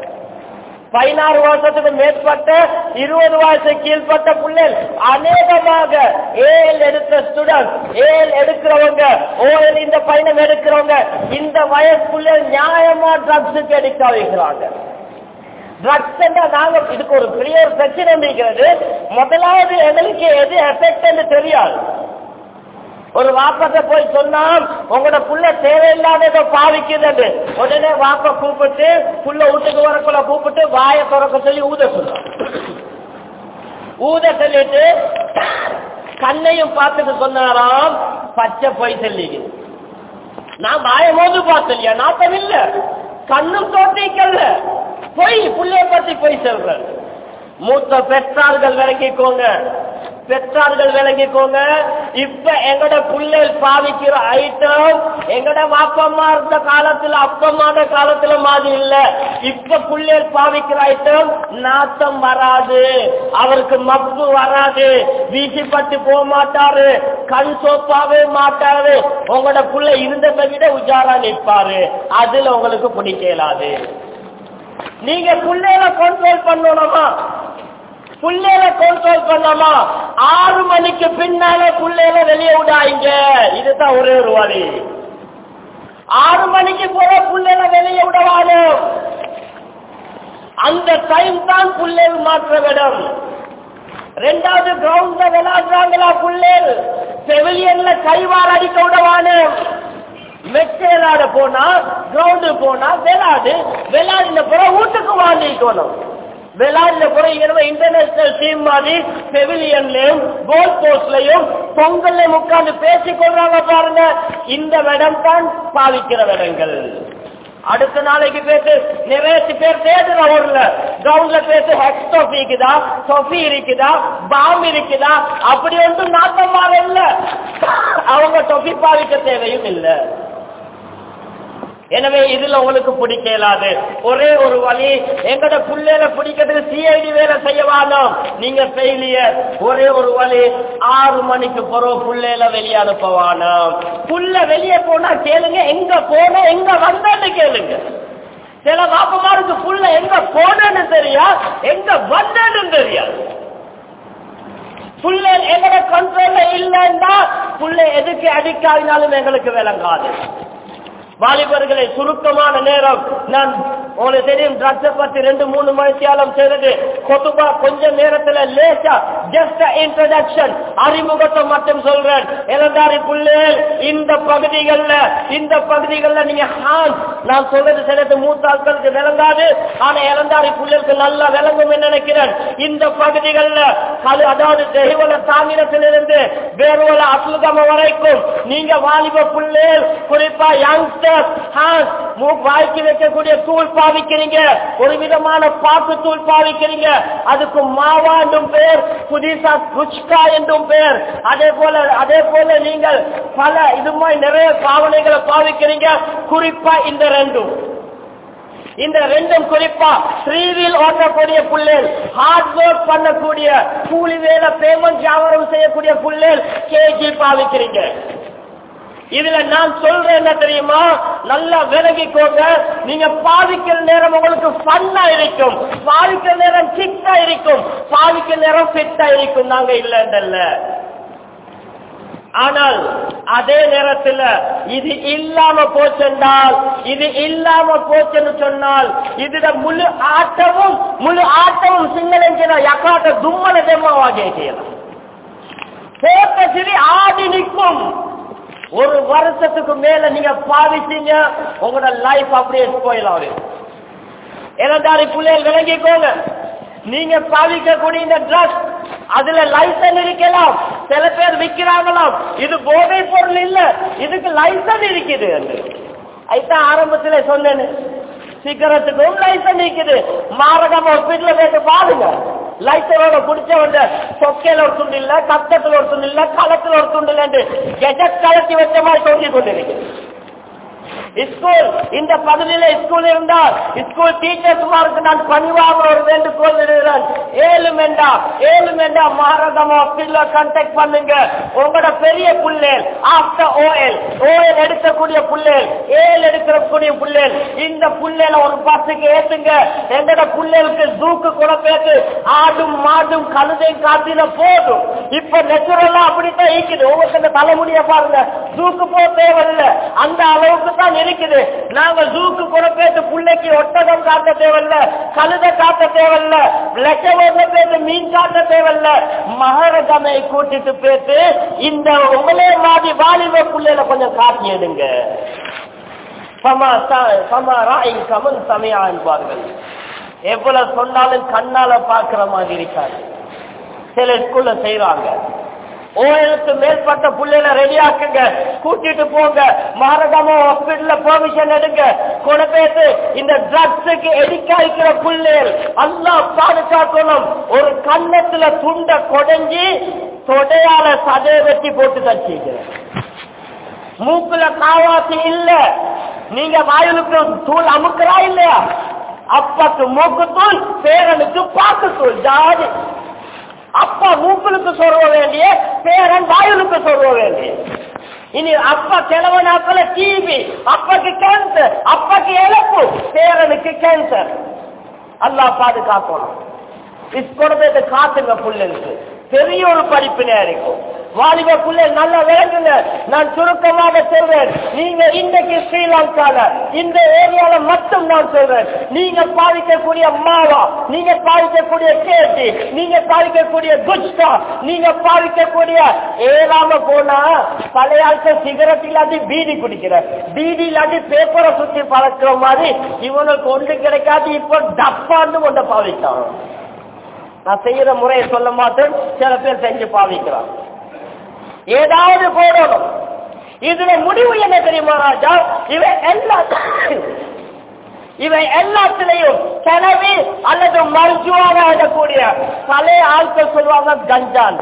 Speaker 1: பதினாறு வருஷத்துக்கு மேற்பட்ட இருபது வயசு கீழ்பட்ட பிள்ளைகள் அநேகமாக ஏஎல் எடுத்த ஸ்டூடெண்ட் ஏஎல் எடுக்கிறவங்க ஓஎல் இந்த பயணம் எடுக்கிறவங்க இந்த வயசுக்குள்ள நியாயமா ட்ரக்ஸுக்கு எடுக்க வைக்கிறாங்க ட்ரக்ஸ் நாங்க இதுக்கு ஒரு பெரிய ஒரு பிரச்சனை இருக்கிறது முதலாவது எங்களுக்கு எது எஃபெக்ட் தெரியாது ஒரு வாப்பத்தை போய் சொன்னா உங்களோட புள்ள தேவையில்லாத பாவிக்குது உடனே வாப்ப கூப்பிட்டு புள்ள வீட்டுக்கு வரக்குள்ள கூப்பிட்டு வாய திறக்க சொல்லி ஊத சொல்லும் ஊத சொல்லிட்டு கண்ணையும் பார்த்துட்டு சொன்னாராம் பச்சை பொய் சொல்லிக்குது நான் வாய மோது பார்த்தலையா நாட்டம் இல்ல கண்ணும் தோட்டிக்கல்ல பொய் புள்ளைய பத்தி பொய் சொல்ற மூத்த பெற்றார்கள் விளங்கிக்கோங்க பெற்றார்கள் விளங்கிக்கோங்க இப்ப எங்கட புள்ளைகள் பாவிக்கிற ஐட்டம் எங்கட வாப்பம்மா இருந்த காலத்துல அப்பம்மான காலத்துல மாதிரி இல்ல இப்ப புள்ளைகள் பாவிக்கிற ஐட்டம் நாத்தம் வராது அவருக்கு மப்பு வராது வீசிப்பட்டு போக மாட்டாரு கண் சோப்பாவே மாட்டாரு உங்களோட புள்ள இருந்ததை விட உஜாரா நிற்பாரு அதுல உங்களுக்கு பிடிக்கலாது நீங்க புள்ளையில கண்ட்ரோல் பண்ணணுமா புள்ளையில கண்ட்ரோல் பண்ணாமா ஆறு மணிக்கு பின்னால புள்ளையில வெளியே விடாங்க இதுதான் ஒரே ஒரு வழி ஆறு மணிக்கு போற புள்ளைல வெளியே விடவானோ அந்த டைம் தான் புள்ளேல் மாற்ற விடம் ரெண்டாவது கிரவுண்ட்ல விளையாடுறாங்களா புள்ளேல் செவிலியன்ல கைவார் அடிக்க விடவானு மெச்சேலாட போனா கிரவுண்டு போனா விளையாடு விளையாடின பிறகு வீட்டுக்கு வாங்கிக்கணும் விளையாடின பிறகு இரவு இன்டர்நேஷனல் டீம் மாதிரி செவிலியன்லயும் கோல் போஸ்ட்லயும் பொங்கல்லையும் உட்கார்ந்து பேசிக் கொள்றாங்க பாருங்க இந்த இடம் தான் பாவிக்கிற இடங்கள் அடுத்த நாளைக்கு பேசு நிறைய பேர் தேடுற ஊர்ல கிரவுண்ட்ல பேசு ஹெக் டொஃபி இருக்குதா டொஃபி இருக்குதா பாம் இருக்குதா அப்படி ஒன்றும் நாட்டமாக இல்ல அவங்க டொஃபி பாவிக்க தேவையும் இல்லை எனவே இதுல உங்களுக்கு பிடிக்க இயலாது ஒரே ஒரு வழி எங்கட புள்ளையில பிடிக்கிறதுக்கு சிஐடி வேலை செய்யவானோம் நீங்க ஃபெயிலியர் ஒரே ஒரு வழி ஆறு மணிக்கு போறோம் புள்ளையில வெளியே அனுப்பவானோம் புள்ள வெளியே போனா கேளுங்க எங்க போன எங்க வந்தேன்னு கேளுங்க சில பாப்பமாருக்கு புள்ள எங்க போனேன்னு தெரியா எங்க வந்தேன்னு தெரியாது புள்ள எங்கட கண்ட்ரோல்ல இல்லைன்னா புள்ள எதுக்கு அடிக்காதினாலும் எங்களுக்கு விளங்காது வாலிபர்களை சுருக்கமான நேரம் நான் உங்களுக்கு தெரியும் ட்ரக்ஸை பத்தி ரெண்டு மூணு மணித்தியாலம் செய்தது கொத்துபா கொஞ்ச நேரத்துல லேசா ஜஸ்ட் இன்ட்ரடக்ஷன் அறிமுகத்தை மட்டும் சொல்றேன் இளந்தாரி புள்ளேல் இந்த பகுதிகள்ல இந்த பகுதிகள்ல நீங்க ஹான் நான் சொல்றது சிலது மூத்த ஆட்களுக்கு விளங்காது ஆனா இளந்தாரி புள்ளலுக்கு நல்லா விளங்கும் நினைக்கிறேன் இந்த பகுதிகள்ல கல் அதாவது தெய்வல தாமிரத்திலிருந்து வேறுவல அசுகம வரைக்கும் நீங்க வாலிப புள்ளேல் குறிப்பா யங்ஸ்டர் ஹாஸ் வாய்க்கு வைக்கக்கூடிய தூள் பாவிக்கிறீங்க ஒரு விதமான பாக்கு தூள் பாவிக்கிறீங்க அதுக்கு மாவா என்றும் பேர் புதிசா குச்கா என்றும் பேர் அதே போல அதே போல நீங்கள் பல இது மாதிரி நிறைய பாவனைகளை பாவிக்கிறீங்க குறிப்பா இந்த ரெண்டும் இந்த ரெண்டும் குறிப்பா த்ரீவில் ஓட்டக்கூடிய புள்ளேல் ஹார்ட் ஒர்க் பண்ணக்கூடிய கூலி வேலை பேமெண்ட் வியாபாரம் செய்யக்கூடிய புள்ளேல் கேஜி பாவிக்கிறீங்க இதுல நான் சொல்றேன் என்ன தெரியுமா நல்லா விலகிக்கோங்க நீங்க பாவிக்கிற நேரம் உங்களுக்கு ஃபன்னா இருக்கும் பாவிக்கிற நேரம் சிக்கா இருக்கும் பாவிக்கிற நேரம் ஃபிட்டா இருக்கும் நாங்க இல்லைன்றல்ல ஆனால் அதே நேரத்தில் இது இல்லாம போச்சென்றால் இது இல்லாம போச்சுன்னு சொன்னால் இதுட முழு ஆட்டமும் முழு ஆட்டமும் சிங்களஞ்சின யக்காட்ட தும்மல தெம்மாவாக செய்யலாம் போட்ட சிறி ஆடி நிற்கும் ஒரு வருஷத்துக்கு மேல நீங்க பாவிச்சீங்க உங்களோட லைஃப் அப்படியே போயிடலாம் அவரு இளந்தாரி பிள்ளைகள் விளங்கிக்கோங்க நீங்க பாவிக்கக்கூடிய இந்த ட்ரஸ் அதுல லைசன்ஸ் இருக்கலாம் சில பேர் விக்கிறாங்களாம் இது போதை பொருள் இல்ல இதுக்கு லைசன்ஸ் இருக்குது அதுதான் ஆரம்பத்துல சொன்னேன்னு சிகரெட்டுக்கும் லைசன்ஸ் இருக்குது மாரகம் ஹாஸ்பிட்டல போயிட்டு பாருங்க லைசனோட குடிச்சவங்க சொக்கையில ஒரு துண்டு இல்ல கத்தத்துல ஒரு துண்டு இல்ல களத்துல ஒரு துண்டு இல்ல கெஜட் கலத்தி வச்ச மாதிரி தொங்கிக் கொண்டிருக்கு ஸ்கூல் இந்த பகுதியில ஸ்கூல் இருந்தால் ஸ்கூல் டீச்சர்ஸ்மாருக்கு நான் பணிவாக ஒரு வேண்டுகோள் விடுகிறேன் ஏழு மெண்டா ஏழு மெண்டா மாரதம் ஹாஸ்பிட்டல கான்டாக்ட் பண்ணுங்க உங்களோட பெரிய புள்ளேல் ஆஃப்டர் ஓஎல் ஓஎல் எடுக்கக்கூடிய புள்ளேல் ஏல் எடுக்கக்கூடிய புள்ளேல் இந்த புள்ளேல ஒரு பஸ்ஸுக்கு ஏத்துங்க எங்கட புள்ளேலுக்கு ஜூக்கு குழப்பேத்து ஆடும் மாடும் கழுதையும் காத்தின போதும் இப்ப நெச்சுரலா அப்படித்தான் இருக்குது ஒவ்வொருத்தங்க தலைமுடிய பாருங்க ஜூக்கு போக தேவையில்லை அந்த அளவுக்கு தான் இருக்குது நாங்க ஜூக்கு குழப்பேத்து பிள்ளைக்கு ஒட்டகம் காட்ட தேவையில்ல கழுத காட்ட தேவையில்ல லட்சம் பேத்து மீன் காட்ட தேவையில்ல மகரகமை கூட்டிட்டு பேத்து இந்த உங்களே மாதிரி வாலிப பிள்ளைல கொஞ்சம் காட்டி எடுங்க சமா ச- சமா ராய் கமன் சமயா என்பார்கள் எவ்வளவு சொன்னாலும் கண்ணால பாக்குற மாதிரி இருக்காது சில ஸ்கூல்ல செய்யறாங்க ஓஎலுக்கு மேற்பட்ட புள்ளைல ரெடி ஆக்குங்க கூட்டிட்டு போங்க மாரகமோ ஹாஸ்பிட்டல்ல பெர்மிஷன் எடுங்க கொண்டு பேத்து இந்த ட்ரக்ஸுக்கு எடிக்காய்க்கிற புள்ளைகள் அல்லா பாதுகாக்கணும் ஒரு கன்னத்துல துண்ட கொடைஞ்சி தொடையால சதைய வெட்டி போட்டு தச்சிக்கிறேன் மூக்குல காவாசி இல்ல நீங்க வாயிலுக்கு தூள் அமுக்குறா இல்லையா அப்பாக்கு மூக்குத்தூள் பேரனுக்கு பாக்குத்தூள் ஜாதி அப்பா மூக்குலுக்கு சொல்ல வேண்டிய பேரன் வாயுலுக்கு சொல்ல வேண்டிய இனி அப்பா கிழவனாக்கல டிவி அப்பாக்கு கேன்சர் அப்பாக்கு இழப்பு பேரனுக்கு கேன்சர் அல்லா பாதுகாக்கணும் இஸ்கொடத்தை காத்துங்க புள்ளுக்கு பெரிய ஒரு படிப்பினையா இருக்கும் வாலிப பிள்ளைகள் நல்லா விளங்குங்க நான் சுருக்கமாக சொல்றேன் நீங்க இன்றைக்கு ஸ்ரீலங்கால இந்த ஏரியால மட்டும் நான் சொல்றேன் நீங்க பாதிக்கக்கூடிய மாவா நீங்க பாதிக்கக்கூடிய கேட்டி நீங்க பாதிக்கக்கூடிய குட்கா நீங்க பாதிக்கக்கூடிய ஏறாம போனா பழைய ஆட்கள் சிகரெட் இல்லாட்டி பீடி குடிக்கிற பீடி இல்லாட்டி பேப்பரை சுத்தி பழக்கிற மாதிரி இவனுக்கு ஒன்று கிடைக்காது இப்போ டப்பான்னு கொண்ட பாவித்தான் நான் செய்யற முறையை சொல்ல மாட்டேன் சில பேர் செஞ்சு பாவிக்கிறான் ஏதாவது போடணும் இதுல முடிவு என்ன தெரியுமா ராஜா இவன் எல்லா இவன் எல்லாத்திலையும் கிளவி அல்லது மருத்துவாக ஆடக்கூடிய பழைய ஆட்கள் சொல்லுவாங்க கஞ்சான்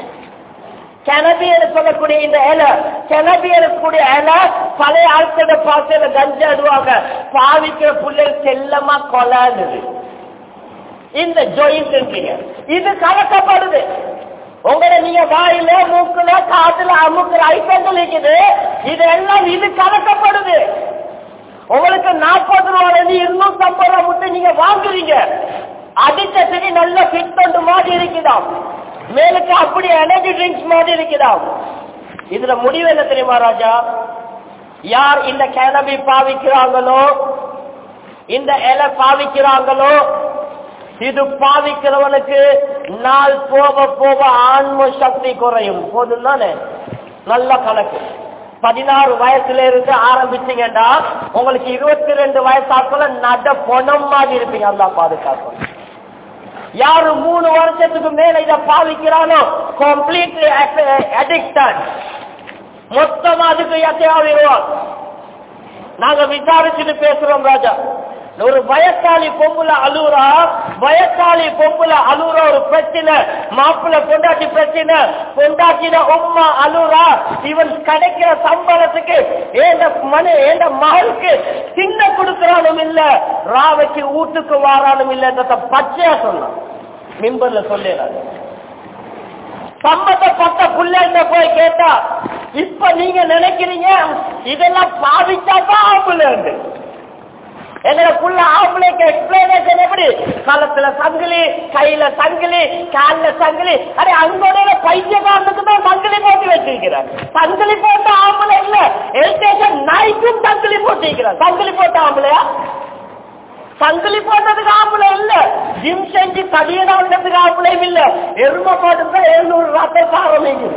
Speaker 1: கிணபி சொல்லக்கூடிய இந்த இலை கிணபி கூடிய இலை பழைய ஆட்களோட பாசையில கஞ்சாடுவாங்க பாவிக்கிற பிள்ளைகள் செல்லமா கொலாடுது இந்த ஜோயிண்ட் இது கலக்கப்படுது உங்களை நீங்க வாயில மூக்குல காத்துல அமுக்குற ஐட்டங்கள் இருக்குது இதெல்லாம் இது கலக்கப்படுது உங்களுக்கு நாற்பது ரூபாயில இருந்து இருநூத்தி ஐம்பது ரூபாய் மட்டும் நீங்க வாங்குறீங்க அடிச்சதுக்கு நல்ல ஃபிட் பண்ணு மாதிரி இருக்குதாம் மேலுக்கு அப்படி எனர்ஜி ட்ரிங்க்ஸ் மாதிரி இருக்குதாம் இதுல முடிவு என்ன தெரியுமா ராஜா யார் இந்த கிளம்பி பாவிக்கிறாங்களோ இந்த இலை பாவிக்கிறாங்களோ இது பாவிக்கிறவனுக்கு நாள் போக போக ஆன்ம சக்தி குறையும் போதும் தானே நல்ல கணக்கு பதினாறு வயசுல இருந்து ஆரம்பிச்சீங்கன்னா உங்களுக்கு இருபத்தி ரெண்டு வயசாக்குள்ள நட பொணம் மாதிரி இருப்பீங்க அல்லா பாதுகாக்கும் யாரு மூணு வருஷத்துக்கு மேல இத பாவிக்கிறானோ கம்ப்ளீட்லி அடிக்டட் மொத்தமா அதுக்கு எத்தையாவிடுவோம் நாங்க விசாரிச்சுட்டு பேசுறோம் ராஜா ஒரு வயசாளி பொம்புல அழுகுறா வயசாளி பொம்புல அழுகுற ஒரு பிரச்சனை மாப்பிள்ள பொண்டாட்டி பிரச்சனை பொண்டாட்டின உம்மா அழுகுறா இவன் கிடைக்கிற சம்பளத்துக்கு ஏண்ட மனு ஏண்ட மகளுக்கு சின்ன கொடுக்கறானும் இல்ல ராவைக்கு வீட்டுக்கு வாரானும் இல்லன்றத பச்சையா சொன்னான் மிம்பர்ல சொல்லிடுறாரு சம்பந்தப்பட்ட பிள்ளைகிட்ட போய் கேட்டா இப்ப நீங்க நினைக்கிறீங்க இதெல்லாம் பாதிச்சா தான் ஆம்புலன்ஸ் எங்களுக்குள்ள ஆம்பளைக்கு எக்ஸ்பிளனேஷன் எப்படி களத்துல சங்கிலி கையில சங்கிலி கால்ல சங்கிலி அடே அங்கோடைய பைத்தியக்காரனுக்கு தான் சங்கிலி போட்டு வச்சிருக்கிறார் சங்கிலி போட்ட ஆம்பளை இல்ல எல்டேஷன் நாய்க்கும் சங்கிலி போட்டிருக்கிறார் சங்கிலி போட்ட ஆம்பளையா சங்கிலி போட்டதுக்கு ஆம்பளை இல்ல ஜிம் செஞ்சு தடியடான்றதுக்கு ஆம்பளையும் இல்ல எரும போட்டு எழுநூறு ராத்திரி ஆரம்பிக்குது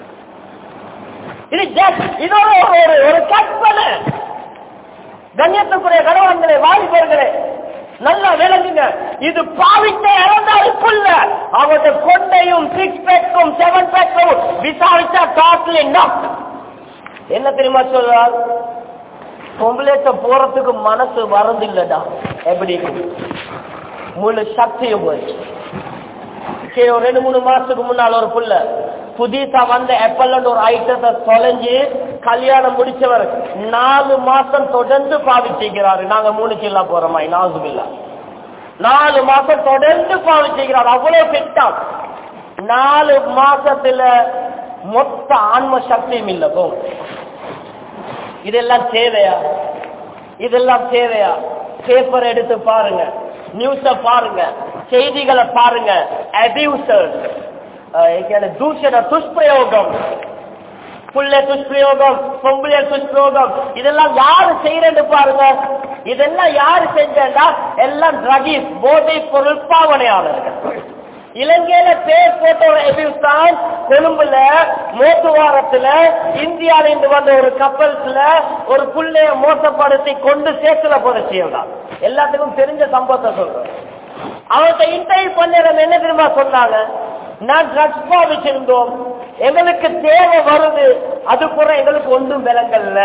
Speaker 1: இது just இதோட ஒரு ஒரு கற்பனை கண்ணியத்துக்குரிய கணவன்களே வாலிபர்களே நல்லா விளங்குங்க இது பாவித்த இறந்தாலும் புல்ல அவருடைய கொண்டையும் சிக்ஸ் பேக்கும் செவன் பேக்கும் விசாரிச்சா டாட்லி நாட் என்ன தெரியுமா சொல்றார் பொம்பளேட்ட போறதுக்கு மனசு வரதில்லடா எப்படி முழு சக்தியும் போச்சு சரி, ஒரு ரெண்டு மூணு மாசத்துக்கு முன்னால ஒரு புள்ள புதுசா வந்த ஆப்பிள் ஒரு ஐட்டத்தை தொலைஞ்சு கல்யாணம் முடிச்சவர் நாலு மாசம் தொடர்ந்து பாவிச்சிக்கிறாரு நாங்க மூணு கிலோ போறோமா நாசுமில்லா நாலு மாசம் தொடர்ந்து பாவிச்சிக்கிறார் அவ்வளவு ஃபிட்டாம் நாலு மாசத்துல மொத்த ஆன்ம சக்தியும் இல்ல போ இதெல்லாம் தேவையா இதெல்லாம் தேவையா பேப்பர் எடுத்து பாருங்க நியூஸ பாருங்க செய்திகளை பாருங்க அபியூசர் தூஷண துஷ்பிரயோகம் புள்ள துஷ்பிரயோகம் பொம்பளைய துஷ்பிரயோகம் இதெல்லாம் யாரு செய்யறன்னு பாருங்க இதெல்லாம் யாரு செஞ்சா எல்லாம் ட்ரகிஸ் போதை பொருள் பாவனையாளர்கள் இலங்கையில பேர் போட்ட ஒரு abuse தான் கொழும்புல மோத்துவாரத்துல இந்தியால இருந்து வந்த ஒரு கப்பல்ஸ்ல ஒரு புள்ளைய மோசப்படுத்தி கொண்டு சேத்துல புதைச்சியதான் எல்லாத்துக்கும் தெரிஞ்ச சம்பவத்தை சொல்றேன் அவர்கிட்ட இன்டர்வியூ பண்ணிடம் என்ன தெரியுமா சொன்னாங்க நான் ட்ரக்ஸ் பாவிச்சிருந்தோம் எங்களுக்கு தேவை வருது அதுக்குற எங்களுக்கு ஒன்றும் விலங்கல்ல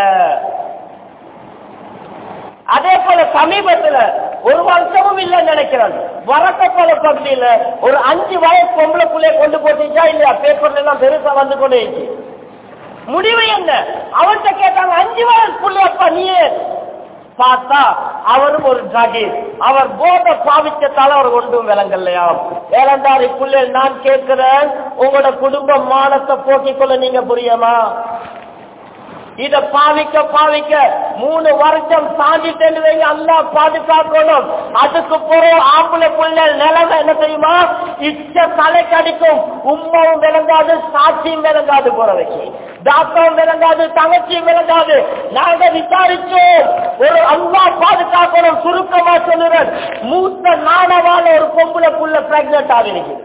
Speaker 1: அதே போல சமீபத்துல ஒரு வருஷமும் இல்லைன்னு நினைக்கிறேன் வரக்கப்போல பகுதியில ஒரு அஞ்சு வயசு பொம்பளை புள்ளைய கொண்டு போட்டுச்சா இல்லையா பேப்பர்ல எல்லாம் பெருசா வந்து கொண்டு இருந்துச்சு முடிவு என்ன அவர்கிட்ட கேட்டாங்க அஞ்சு வயசு புள்ளையப்பா நீயே பார்த்தா அவரும் ஒரு டிராகி அவர் போத பாவிச்சத்தால அவர் ஒன்றும் விளங்கலையா ஏழந்தாரி புள்ளை நான் கேட்கிறேன் உங்களோட குடும்ப மானத்தை போக்கிக் கொள்ள நீங்க புரியுமா இத பாவிக்க பாவிக்க மூணு வருஷம் தாண்டிட்டு வைங்க அல்லா பாதுகாக்கணும் அதுக்கு பிறகு ஆம்பளை புள்ள நிலைமை என்ன தெரியுமா இச்ச தலைக்கு அடிக்கும் உம்மாவும் விளங்காது சாட்சியும் விளங்காது போறவைக்கு டாக்டரும் விளங்காது தங்கச்சியும் விளங்காது நாங்க விசாரிச்சோம் ஒரு அல்லா பாதுகாக்கணும் சுருக்கமா சொல்லுறேன் மூத்த நாணவான ஒரு பொம்பளை புள்ள பிரெக்னென்ட் ஆகிருக்கு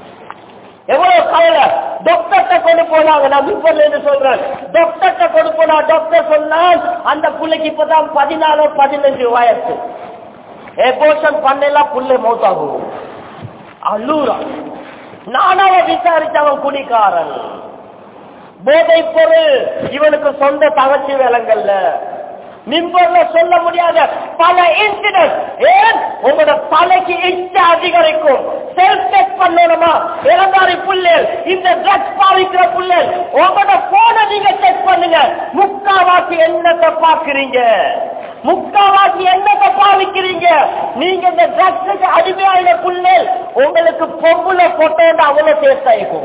Speaker 1: எவ்வளவு கவலை டாக்டர்கிட்ட கொண்டு போனாங்க நான் இப்பல இருந்து சொல்றேன் டாக்டர்கிட்ட கொண்டு போனா டாக்டர் சொன்னால் அந்த புள்ளைக்கு இப்பதான் பதினாலு பதினஞ்சு வயசு எபோஷன் பண்ணலாம் புள்ளை மௌத்தாகும் அல்லூரா நானாவ விசாரிச்சு அவன் குடிக்காரன் போதை பொருள் இவனுக்கு சொந்த தகச்சி விலங்கல்ல மிம்பர்ல சொல்ல முடியாத பல இன்சிடென்ட் ஏன் உங்களோட தலைக்கு இச்ச அதிகரிக்கும் செல்ஃப் டெஸ்ட் பண்ணணுமா இளந்தாரி புள்ளல் இந்த ட்ரக்ஸ் பாவிக்கிற புள்ளல் உங்களோட போன நீங்க செக் பண்ணுங்க முக்காவாசி என்னத்தை பாக்குறீங்க முக்காவாசி என்னத்தை பாவிக்கிறீங்க நீங்க இந்த ட்ரக்ஸுக்கு அடிமையான புள்ளல் உங்களுக்கு பொம்புல போட்டோன்னு அவ்வளவு டேஸ்ட் ஆயிருக்கும்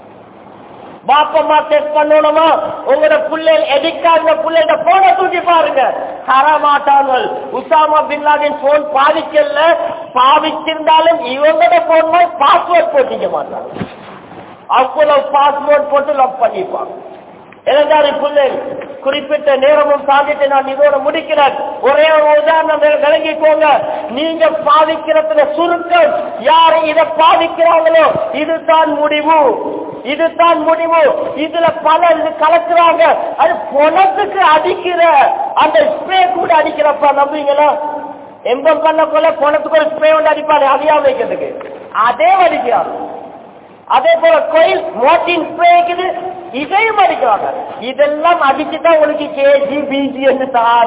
Speaker 1: பாப்பம்மா டெஸ்ட் பண்ணணுமா உங்களோட புள்ளைகள் எதிர்க்காத புள்ளைட போன தூக்கி பாருங்க தரமாட்டார்கள் உசாமா பின் லாதன் போன் பாதிக்கல பாவிச்சிருந்தாலும் இவங்களோட போன் மாதிரி பாஸ்வேர்ட் போட்டிக்க மாட்டாங்க அவ்வளவு பாஸ்வேர்ட் போட்டு லாக் பண்ணிப்பாங்க இளந்தாரி பிள்ளைகள் குறிப்பிட்ட நேரமும் தாண்டிட்டு நான் இதோட முடிக்கிறேன் ஒரே ஒரு உதாரணம் விளங்கிக்கோங்க நீங்க பாவிக்கிறதுல சுருக்கம் யார் இதை பாவிக்கிறாங்களோ இதுதான் முடிவு இதுதான் முடிவு இதுல பல இது கலக்குறாங்க அது பொணத்துக்கு அடிக்கிற அந்த ஸ்ப்ரே கூட அடிக்கிறப்ப நம்புவீங்களா எம்பம் பண்ண போல பொணத்துக்கு ஒரு ஸ்ப்ரே ஒன்று அடிப்பாரு அதையா வைக்கிறதுக்கு அதே அடிக்கிறாங்க அதே போல கோயில் மோட்டின் ஸ்ப்ரே இருக்குது இதையும் அடிக்கிறாங்க இதெல்லாம் அடிச்சுதான் உங்களுக்கு கேஜி பிஜி என்று தார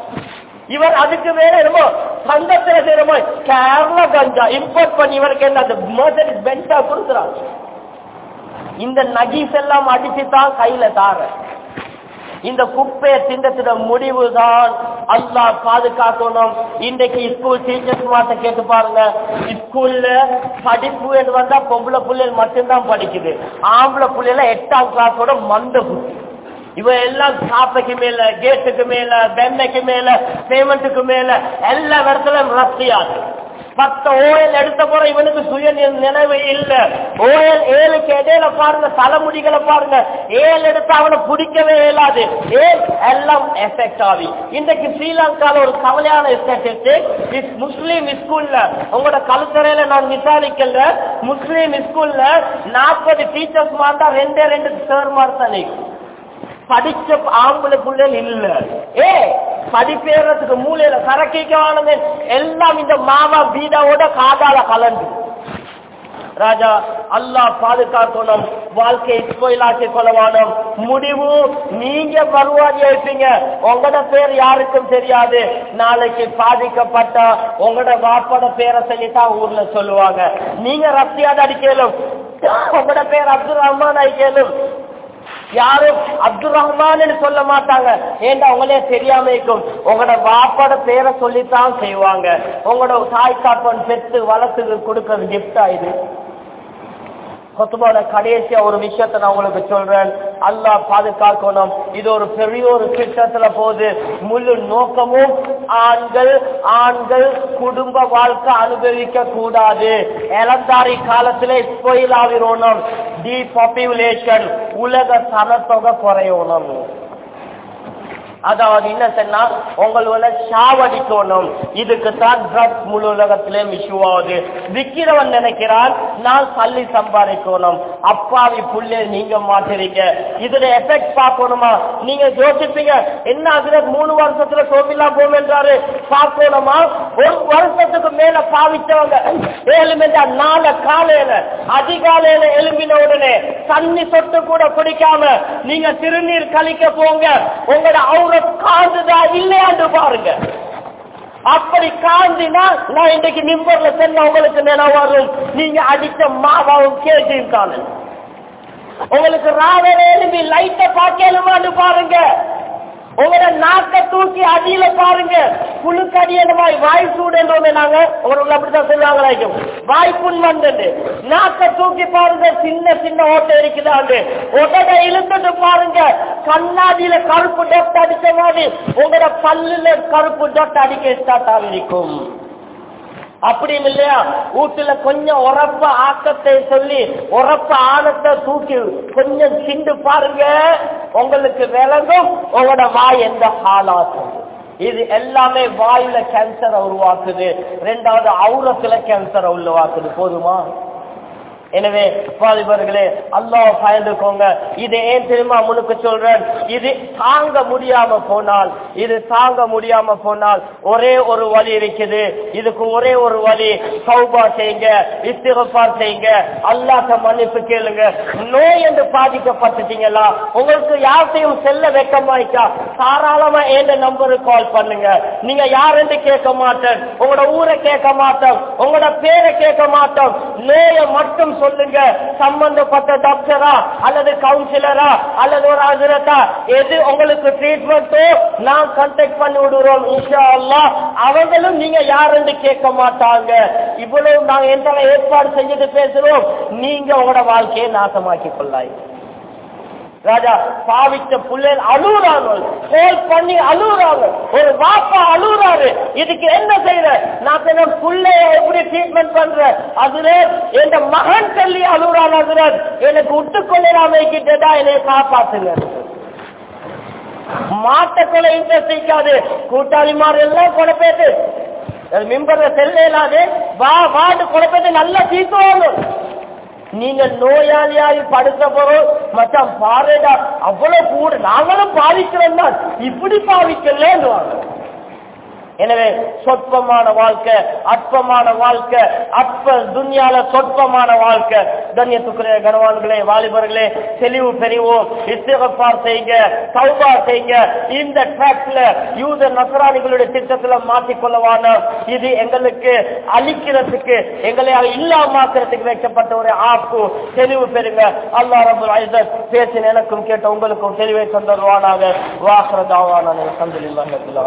Speaker 1: இவர் அதுக்கு வேற என்னமோ சங்கத்துல சேரமோ கேரளா கஞ்சா இம்போர்ட் பண்ணி இவருக்கு என்ன அந்த மர்சடிஸ் பென்டா கொடுக்குறாங்க இந்த நகீஸ் எல்லாம் அடிச்சு தான் கையில தார இந்த குப்பையை திண்டத்திட முடிவுதான் அல்லா பாதுகாக்கணும் இன்றைக்கு ஸ்கூல் டீச்சர்ஸ் மாட்ட கேட்டு பாருங்க ஸ்கூல்ல படிப்பு என்று வந்தா பொம்பளை பிள்ளைகள் மட்டும்தான் படிக்குது ஆம்பளை பிள்ளைல எட்டாம் கிளாஸோட மந்த புத்தி இவ எல்லாம் சாப்பைக்கு மேல கேட்டுக்கு மேல பெண்ணைக்கு மேல பேமெண்ட்டுக்கு மேல எல்லா இடத்துலயும் ரத்தியாது பத்து ஓயல் எடுத்த போற இவனுக்கு சுய நினைவு இல்ல ஓயல் ஏழுக்கு இடையில பாருங்க தலைமுடிகளை பாருங்க ஏழு எடுத்து அவனை பிடிக்கவே இயலாது ஏன் எல்லாம் எஃபெக்ட் ஆகி இன்றைக்கு ஸ்ரீலங்கால ஒரு கவலையான ஸ்டாட்டிஸ்டிக் முஸ்லீம் ஸ்கூல்ல உங்களோட கழுத்தறையில நான் விசாரிக்கல முஸ்லீம் ஸ்கூல்ல நாற்பது டீச்சர்ஸ் மார்ந்தா ரெண்டே ரெண்டு சார் மார்க் தான் படிச்ச ஆம்பளை புள்ளல் இல்ல ஏ படிப்பேறதுக்கு மூலையில கரக்கிக்கவானுங்க எல்லாம் இந்த மாவா பீதாவோட காதால கலந்து ராஜா அல்லாஹ் பாதுகாக்கணும் வாழ்க்கை கோயிலாக்கி கொள்ளவானும் முடிவு நீங்க வருவாதி இருப்பீங்க உங்களோட பேர் யாருக்கும் தெரியாது நாளைக்கு பாதிக்கப்பட்டா உங்களோட வாப்போட பேரை சொல்லித்தான் ஊர்ல சொல்லுவாங்க நீங்க ரத்தியாத அடிக்கலும் உங்களோட பேர் அப்துல் ரஹ்மான் அடிக்கலும் யாரும் அப்துல் ரஹ்மான் சொல்ல மாட்டாங்க ஏண்டா அவங்களே தெரியாம இருக்கும் உங்களோட வாப்பாட பேரை சொல்லித்தான் செய்வாங்க உங்களோட தாய் காப்பன் பெற்று வளர்த்து கொடுக்கறது கிஃப்டா இது கொத்துபாட கடைசியா ஒரு விஷயத்த நான் உங்களுக்கு சொல்றேன் அல்லாஹ் பாதுகாக்கணும் இது ஒரு பெரிய ஒரு திட்டத்துல போகுது முழு நோக்கமும் ஆண்கள் ஆண்கள் குடும்ப வாழ்க்கை அனுபவிக்க கூடாது இளந்தாரி காலத்துல ஸ்பொயிலாவிரோணும் டீபாப்புலேஷன் உலக சனத்தொகை குறையணும் அதாவது என்ன சொன்னா உங்களோட சாவடிக்கணும் இதுக்கு தான் ட்ரக்ஸ் முழு உலகத்திலே இஷ்யூ ஆகுது விக்கிறவன் நினைக்கிறான் நான் சல்லி சம்பாதிக்கணும் அப்பாவி புள்ளே நீங்க மாட்டுறீங்க இதுல எஃபெக்ட் பார்க்கணுமா நீங்க யோசிப்பீங்க என்ன அதுல மூணு வருஷத்துல சோமிலா போமென்றாரு பார்க்கணுமா ஒரு வருஷத்துக்கு மேல பாவிச்சவங்க ஏழு மணி நாலு காலையில அதிகாலையில எழும்பின உடனே தண்ணி சொட்டு கூட குடிக்காம நீங்க திருநீர் கழிக்க போங்க உங்களோட அவுர காந்துதா இல்லையான்னு பாருங்க அப்படி காந்தினா நான் இன்னைக்கு நிம்பர்ல சென்ன உங்களுக்கு நினைவு வரும் நீங்க அடிச்ச மாவாவும் கேட்டியும் தானே உங்களுக்கு ராவண எழுப்பி லைட்ட பார்க்கலுமான்னு பாருங்க உங்களோட நாக்க தூக்கி அடியில பாருங்க புழுக்கடி அந்த மாதிரி வாய் சூடுன்றோமே நாங்க உங்களை அப்படித்தான் சொல்லுவாங்க வாய் புண் வந்தது நாக்க தூக்கி பாருங்க சின்ன சின்ன ஓட்டை இருக்குதாண்டு உடனே இழுத்துட்டு பாருங்க கண்ணாடியில கருப்பு டொட் அடிச்ச மாதிரி உங்களோட பல்லுல கருப்பு டொட் அடிக்க ஸ்டார்ட் ஆகிருக்கும் அப்படியும் இல்லையா வீட்டுல கொஞ்சம் உரப்ப ஆக்கத்தை சொல்லி உரப்ப ஆணத்தை தூக்கி கொஞ்சம் சிண்டு பாருங்க உங்களுக்கு விளங்கும் உங்களோட வாய் எந்த ஹாலாக்கும் இது எல்லாமே வாயில கேன்சரை உருவாக்குது ரெண்டாவது அவுரத்துல கேன்சரை உருவாக்குது போதுமா எனவே வாலிபர்களே அல்லாஹ் பயந்துக்கோங்க இது ஏன் தெரியுமா முழுக்க சொல்றேன் இது தாங்க முடியாம போனால் இது தாங்க முடியாம போனால் ஒரே ஒரு வழி இருக்குது இதுக்கு ஒரே ஒரு வழி சௌபா செய்யுங்க இஸ்திகபார் செய்யுங்க அல்லாஹ்ட்ட மன்னிப்பு கேளுங்க நோய் என்று பாதிக்கப்பட்டுட்டீங்களா உங்களுக்கு யார்கிட்டையும் செல்ல வெக்கமாயிட்டா தாராளமா ஏந்த நம்பருக்கு கால் பண்ணுங்க நீங்க யாருன்னு கேட்க மாட்டேன் உங்களோட ஊரை கேட்க மாட்டோம் உங்களோட பேரை கேட்க மாட்டோம் நோயை மட்டும் சொல்லுங்க சம்பந்தப்பட்ட டாக்டரா அல்லது கவுன்சிலரா அல்லது ஒரு அசுரத்தா எது உங்களுக்கு ட்ரீட்மெண்ட்டோ நான் கான்டாக்ட் பண்ணி விடுறோம் இன்ஷா அல்லாஹ் அவங்களும் நீங்க யாருன்னு கேட்க மாட்டாங்க இவ்வளவு நாங்க எந்த ஏற்பாடு செஞ்சுட்டு பேசுறோம் நீங்க உங்களோட வாழ்க்கையை நாசமாக்கி கொள்ளாய் ராஜா பாவித்த புள்ளைகள் அழுகுறாங்க கோல் பண்ணி அழுகுறாங்க ஒரு வாப்பா அழுகுறாரு இதுக்கு என்ன செய்யற நான் சொன்ன புள்ளைய எப்படி ட்ரீட்மெண்ட் பண்ற அதுல என் மகன் சொல்லி அழுகுறான் அதுல எனக்கு விட்டு கொள்ளலாமே கிட்டதா என்னை காப்பாத்துங்க மாட்ட கொலை இன்ட்ரெஸ்ட் இருக்காது கூட்டாளி மாதிரி எல்லாம் கொலை பேத்து மிம்பர்ல செல்ல இல்லாது வா வாண்டு கொலை பேத்து நல்லா தீர்த்துவாங்க நீங்க நோயாளியாகி படுத்த போறோம் மச்சான் பாருடா அவ்வளவு கூட நாங்களும் பாவிக்கிறோம் தான் இப்படி பாவிக்கலன்னு எனவே சொற்பமான வாழ்க்கை அற்பமான வாழ்க்கை அற்ப துன்யால சொற்பமான வாழ்க்கை கண்ணியத்துக்குரிய கனவான்களே வாலிபர்களே தெளிவு பெறுவோம் இஸ்திகப்பார் செய்யுங்க சௌபா செய்யுங்க இந்த ட்ராக்ல யூத நசராணிகளுடைய திட்டத்துல மாற்றிக்கொள்ளவான இது எங்களுக்கு அழிக்கிறதுக்கு எங்களை இல்லாமாக்குறதுக்கு வைக்கப்பட்ட ஒரு ஆப்பு தெளிவு பெறுங்க அல்லா ரபுல் ஐசத் பேசின எனக்கும் கேட்ட உங்களுக்கும் தெளிவை தந்தருவானாக வாசரதாவான சந்தில்